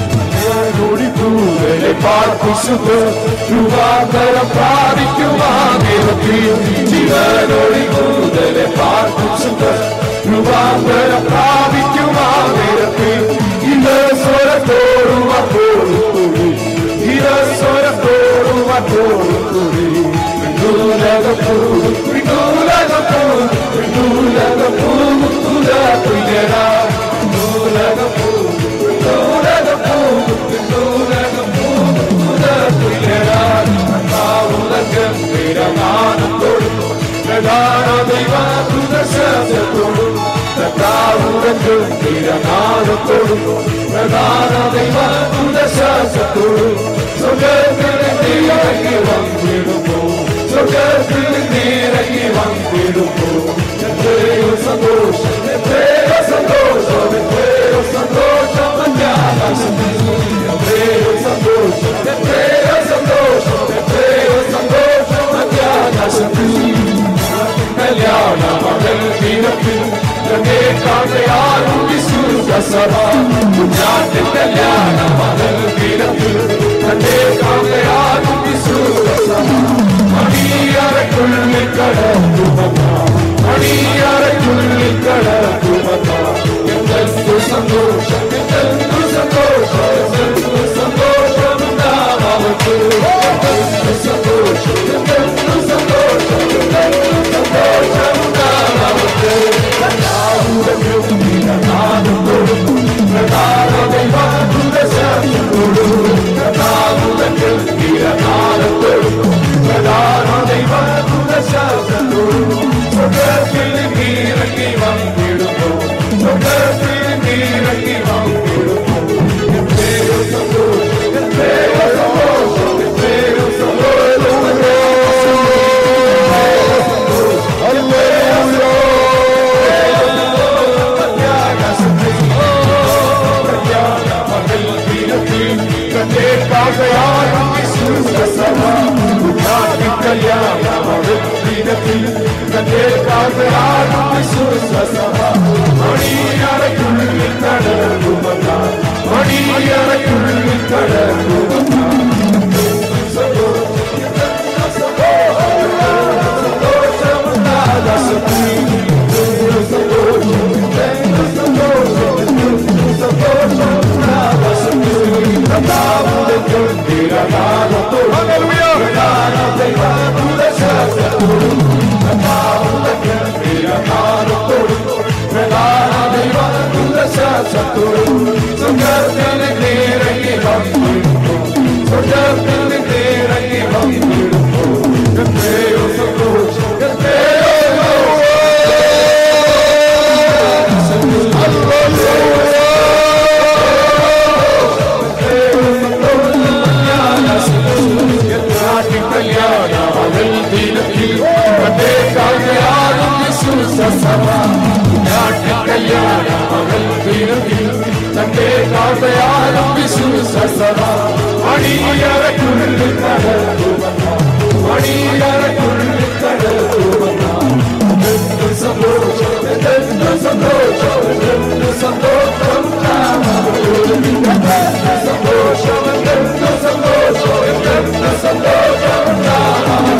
ൂടെ പാർപ്പിച്ചുക രൂപാന്തരം പ്രാപിക്കുവാനിരത്തി ജീവനൊഴി കൂടുതലെ പാർപ്പിച്ചുക രൂപാന്തരം പ്രാപിക്കുവാനിരത്തി ഇത് സ്വരത്തോടും അപ്പോഴും കൂടി ഇത് സ്വരത്തോടും അപ്പോഴും കൂടി വിണ്ണൂലകപ്പൂ വിണ്ണൂലകപ്പൂ വിണ്ണൂലകപ്പൂ തുലതുല്യനാ വിണ്ണൂലകപ്പൂ വിണ്ണൂലകപ്പൂ വിണ്ണൂലകപ്പൂ തുലതുല്യനാ കർത്താവുലകം വിരമാനത്തോടും പ്രധാന ദൈവാതുത ശബ്ദത്തോടും കർത്താവുലകം വിരമാനത്തോടും പ്രധാന ദൈവാതുത ശബ്ദത്തോടും സ്വർഗത്തിൽ നീറങ്ങി വന്നിടുമ്പോ സ്വർഗത്തിൽ നീറങ്ങി വന്നിടുമ്പോ എത്രയോ സന്തോഷം എത്രയോ സന്തോഷം എത്രയോ സന്തോഷം അത്യാകാശത്തിൽ എത്രയോ സന്തോഷം എത്രയോ സന്തോഷം എത്രയോ സന്തോഷം അത്യാകാശത്തിൽ കല്യാണ മകൾ തീരത്തിൽ ഗംഗേ കാന്തയാലും വിശുദ്ധ സഭ കുഞ്ഞാറ്റിൻ കല്യാണ മകൾ തീരത്തിൽ ഗംഗേ കാന്തയാലും വിശുദ്ധ സഭ മണിയറക്കുള്ളിൽ കടക്കുമന്ന മണിയറക്കുള്ളിൽ കടക്കുമന്ന എന്തെന്തു സന്തോഷം എന്തെന്തു സന്തോഷം എന്തെന്തു സന്തോഷം ഉണ്ടാവട്ടെ എന്തെന്തു സന്തോഷം എന്തെന്തു സന്തോഷം എന്തെന്തു സന്തോഷം ഉണ്ടാവട്ടെ പ്രധാന ദൈവ കാതയാലും വിശ്വസഭ കല്യാണത്തിൽ തന്റെ കാതയാലും വിശ്വസഭ മണിയറയ്ക്കുള്ളിൽ കടകുമല്ല മണിയറയ്ക്കുള്ളിൽ കടകുമല്ല തന്റെ കാതയാലും വിശ്വസഭ മണിയറക്കുള്ളിൽ കടകുമല്ല മണിയറക്കുള്ളിൽ കടകുമല്ല എന്ത് സന്തോഷം എന്ത് സന്തോഷം എന്ത് സന്തോഷം എന്ത് സന്തോഷം എന്ത് സന്തോഷം എന്ത് സന്തോഷം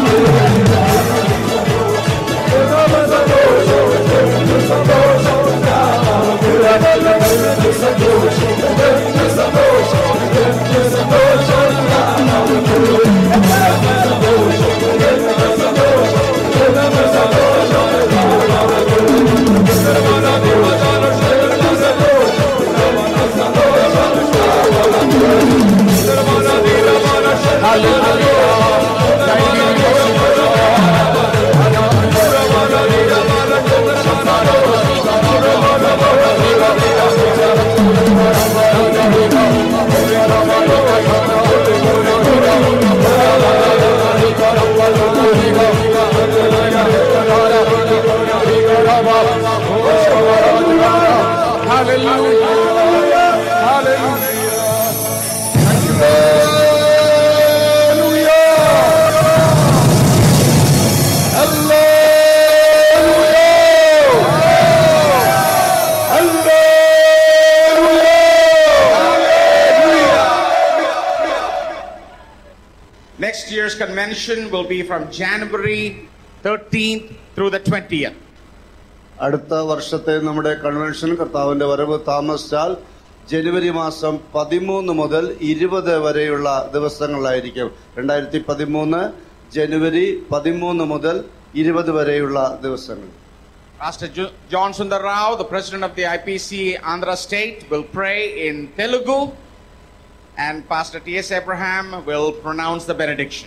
Next year's convention will be from January 13th through the 20th. അടുത്ത വർഷത്തെ നമ്മുടെ കൺവെൻഷൻ കർത്താവിന്റെ വരവ് താമസിച്ചാൽ ജനുവരി മാസം പതിമൂന്ന് മുതൽ ഇരുപത് വരെയുള്ള ദിവസങ്ങളായിരിക്കും രണ്ടായിരത്തി പതിമൂന്ന് ജനുവരി പതിമൂന്ന് മുതൽ ഇരുപത് വരെയുള്ള ദിവസങ്ങൾ Pastor Jo- John Sundar Rao, the president of the IPC Andhra State, will pray in Telugu, and Pastor T.S. Abraham will pronounce the benediction.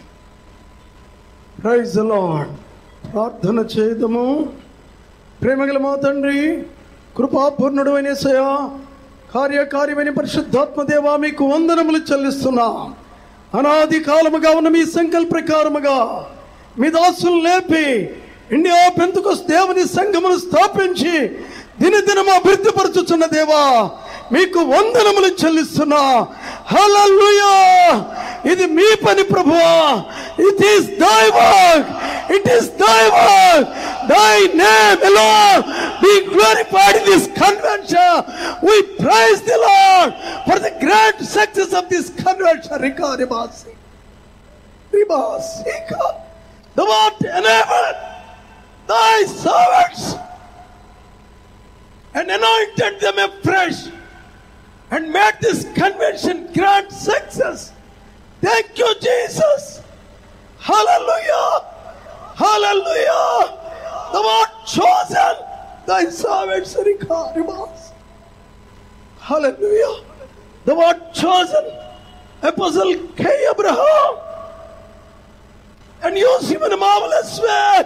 Praise the lord ప్రార్థన చేయదము ప్రేమగల మా తండ్రి కృపాపూర్ణుడు అనేసయ కార్యకార్యమైన పరిశుద్ధాత్మ దేవా మీకు వందనములు చెల్లిస్తున్నాం అనాది కాలముగా ఉన్న మీ సంకల్ప ప్రకారముగా మీ దాసులు లేపి ఇండియా పెంతుకొస్ దేవుని సంఘమును స్థాపించి దినదినము అభివృద్ధిపరచుచున్న దేవా మీకు వందనములు చెల్లిస్తున్నా హల్లెలూయా ఇది మీ పని ప్రభువా it is thy work it is thy work thy name alone be glorified in this convention we praise the lord for the great success of this convention Rikaribasi. Ribasika. the Lord enabled thy servants and anointed them afresh and made this convention grand success. Thank you, Jesus. Hallelujah. Hallelujah. The Lord chosen thy servants Ricaribas. Hallelujah. The Lord chosen Apostle K. Abraham and use him in a marvelous way.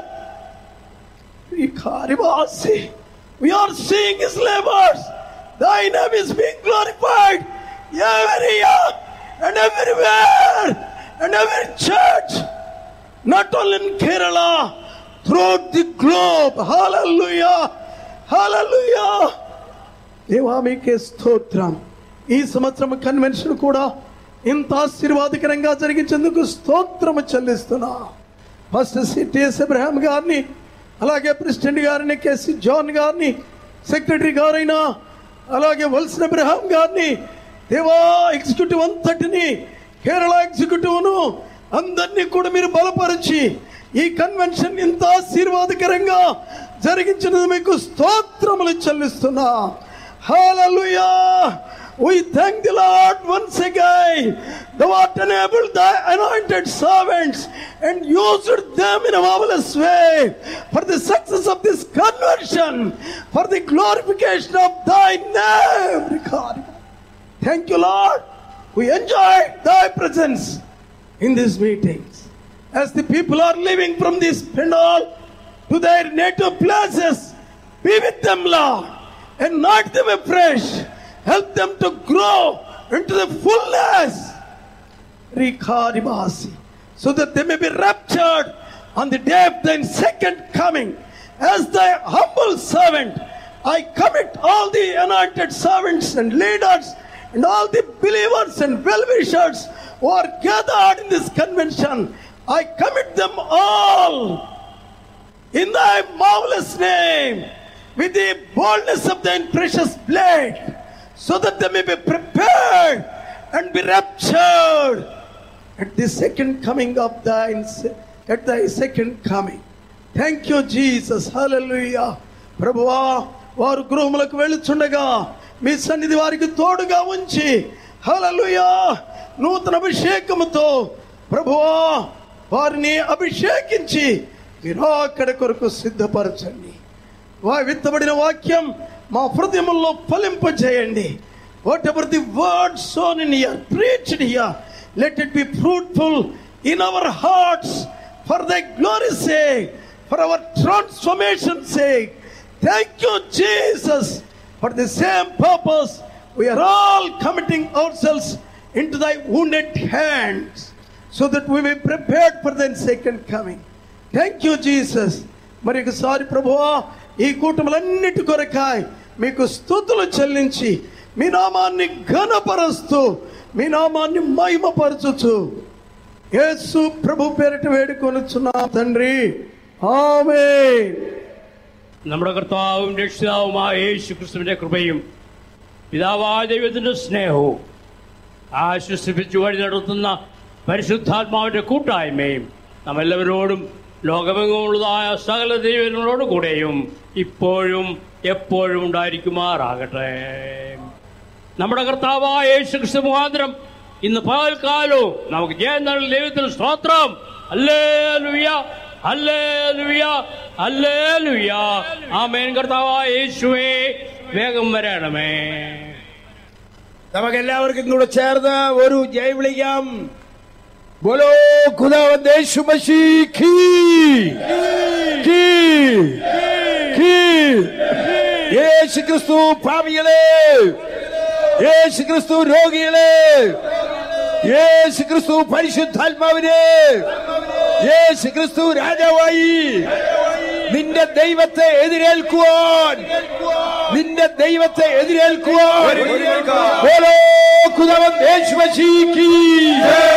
Ricaribasi. We are seeing his labors. Thy name is being glorified every year and everywhere and every church. Not only in Kerala, throughout the globe. Hallelujah. Hallelujah. దేవా మీకే స్తోత్రం ఈ సంవత్సరం convention కూడా ఇంత ఆశీర్వాదకరంగా జరిగించేందుకు స్తోత్రము చెల్లిస్తున్నా first CTS Abraham గారిని అలాగే ప్రెసిడెంట్ గారిని కేసీ జాన్ గారిని సెక్రటరీ గారైన అలాగే వల్సిన అబ్రహాం గారిని దేవా ఎగ్జిక్యూటివ్ అంతటిని కేరళ ఎగ్జిక్యూటివ్ను అందరినీ కూడా మీరు బలపరిచి ఈ కన్వెన్షన్ ఇంత ఆశీర్వాదకరంగా జరిగించినది మీకు స్తోత్రములు చెల్లిస్తున్నా hallelujah We thank the Lord once again. Thou art enabled thy anointed servants and used them in a marvelous way for the success of this conversion, for the glorification of thy name. God. Thank you, Lord. We enjoy thy presence in these meetings. As the people are leaving from this pandal to their native places, be with them, Lord. Anoint them afresh. Help them to grow into the fullness Rikaribasi, so that they may be raptured on the day of thy second coming. As thy humble servant, I commit all the anointed servants and leaders and all the believers and well wishers who are gathered in this convention. I commit them all in thy marvelous name with the boldness of thine precious blood, so that they may be prepared and be raptured at the second coming of thine, at thy second coming. Thank you Jesus hallelujah ప్రభువా వారు గృహములకు వెళుచుండగా మీ సన్నిధి వారికి తోడుగా ఉంచి హల్లెలూయా నూతన అభిషేకముతో ప్రభువా వారిని అభిషేకించి మీరు అక్కడ కొరకు సిద్ధపరచండి వా విత్తబడిన వాక్యం మా హృదయముల్లో ఫలింపజేయండి whatever the word sown in here preached here let it be fruitful in our hearts for the glory sake for our transformation sake thank you Jesus for the same purpose we are all committing ourselves into thy wounded hands so that we may be prepared for thy second coming. Thank you Jesus మరి ఒకసారి ప్రభువా ఈ కూటములన్నిటి కొరకాయ్ మీకు స్థుతులు చెల్లించి మీ నామాన్ని ఘనపరుస్తూ మీ నామాన్ని మహిమపరచుచు యేసు ప్రభు పేరిట వేడుకొనుచున్నా తండ్రి ఆమె നമ്മുടെ കർത്താവും രക്ഷിതാവുമായ യേശു ക്രിസ്തുവിന്റെ കൃപയും പിതാവായ ദൈവത്തിന്റെ സ്നേഹവും ആശ്വസിപ്പിച്ചു വഴി നടത്തുന്ന പരിശുദ്ധാത്മാവിന്റെ കൂട്ടായ്മയും നമ്മെല്ലാവരോടും ലോകമെങ്ങുമുള്ളതായ സകല ദൈവങ്ങളോട് കൂടെയും ഇപ്പോഴും എപ്പോഴും ഉണ്ടായിരിക്കുമാറാകട്ടെ നമ്മുടെ കർത്താവായ യേശു ക്രിസ്തു മുഖാന്തരം ഇന്ന് പകൽക്കാലവും നമുക്ക് ജയം നൽകുന്ന ദൈവത്തിന് സ്തോത്രം അല്ലേ ലുയ്യ അല്ലേ ലുയ്യ അല്ലേ ലുയ്യ ആമേൻ കർത്താവായ യേശുവേ വേഗം വരണമേ നമുക്ക് എല്ലാവർക്കും കൂടെ ചേർന്ന് ഒരു ജയ് വിളിക്കാം ബോലോ ഖുദാവന്ത് യേശു മസീഹ് കീ കീ കീ യേശു ക്രിസ്തു പാപികളെ യേശു ക്രിസ്തു രോഗികളെ യേശു ക്രിസ്തു പരിശുദ്ധാത്മാവിനെ യേശു ക്രിസ്തു രാജാവായി നിന്റെ ദൈവത്തെ എതിരേൽക്കുവാൻ നിന്റെ ദൈവത്തെ എതിരേൽക്കുവാൻ ബോലോ ഖുദാവന്ത് യേശു മസീഹ് കീ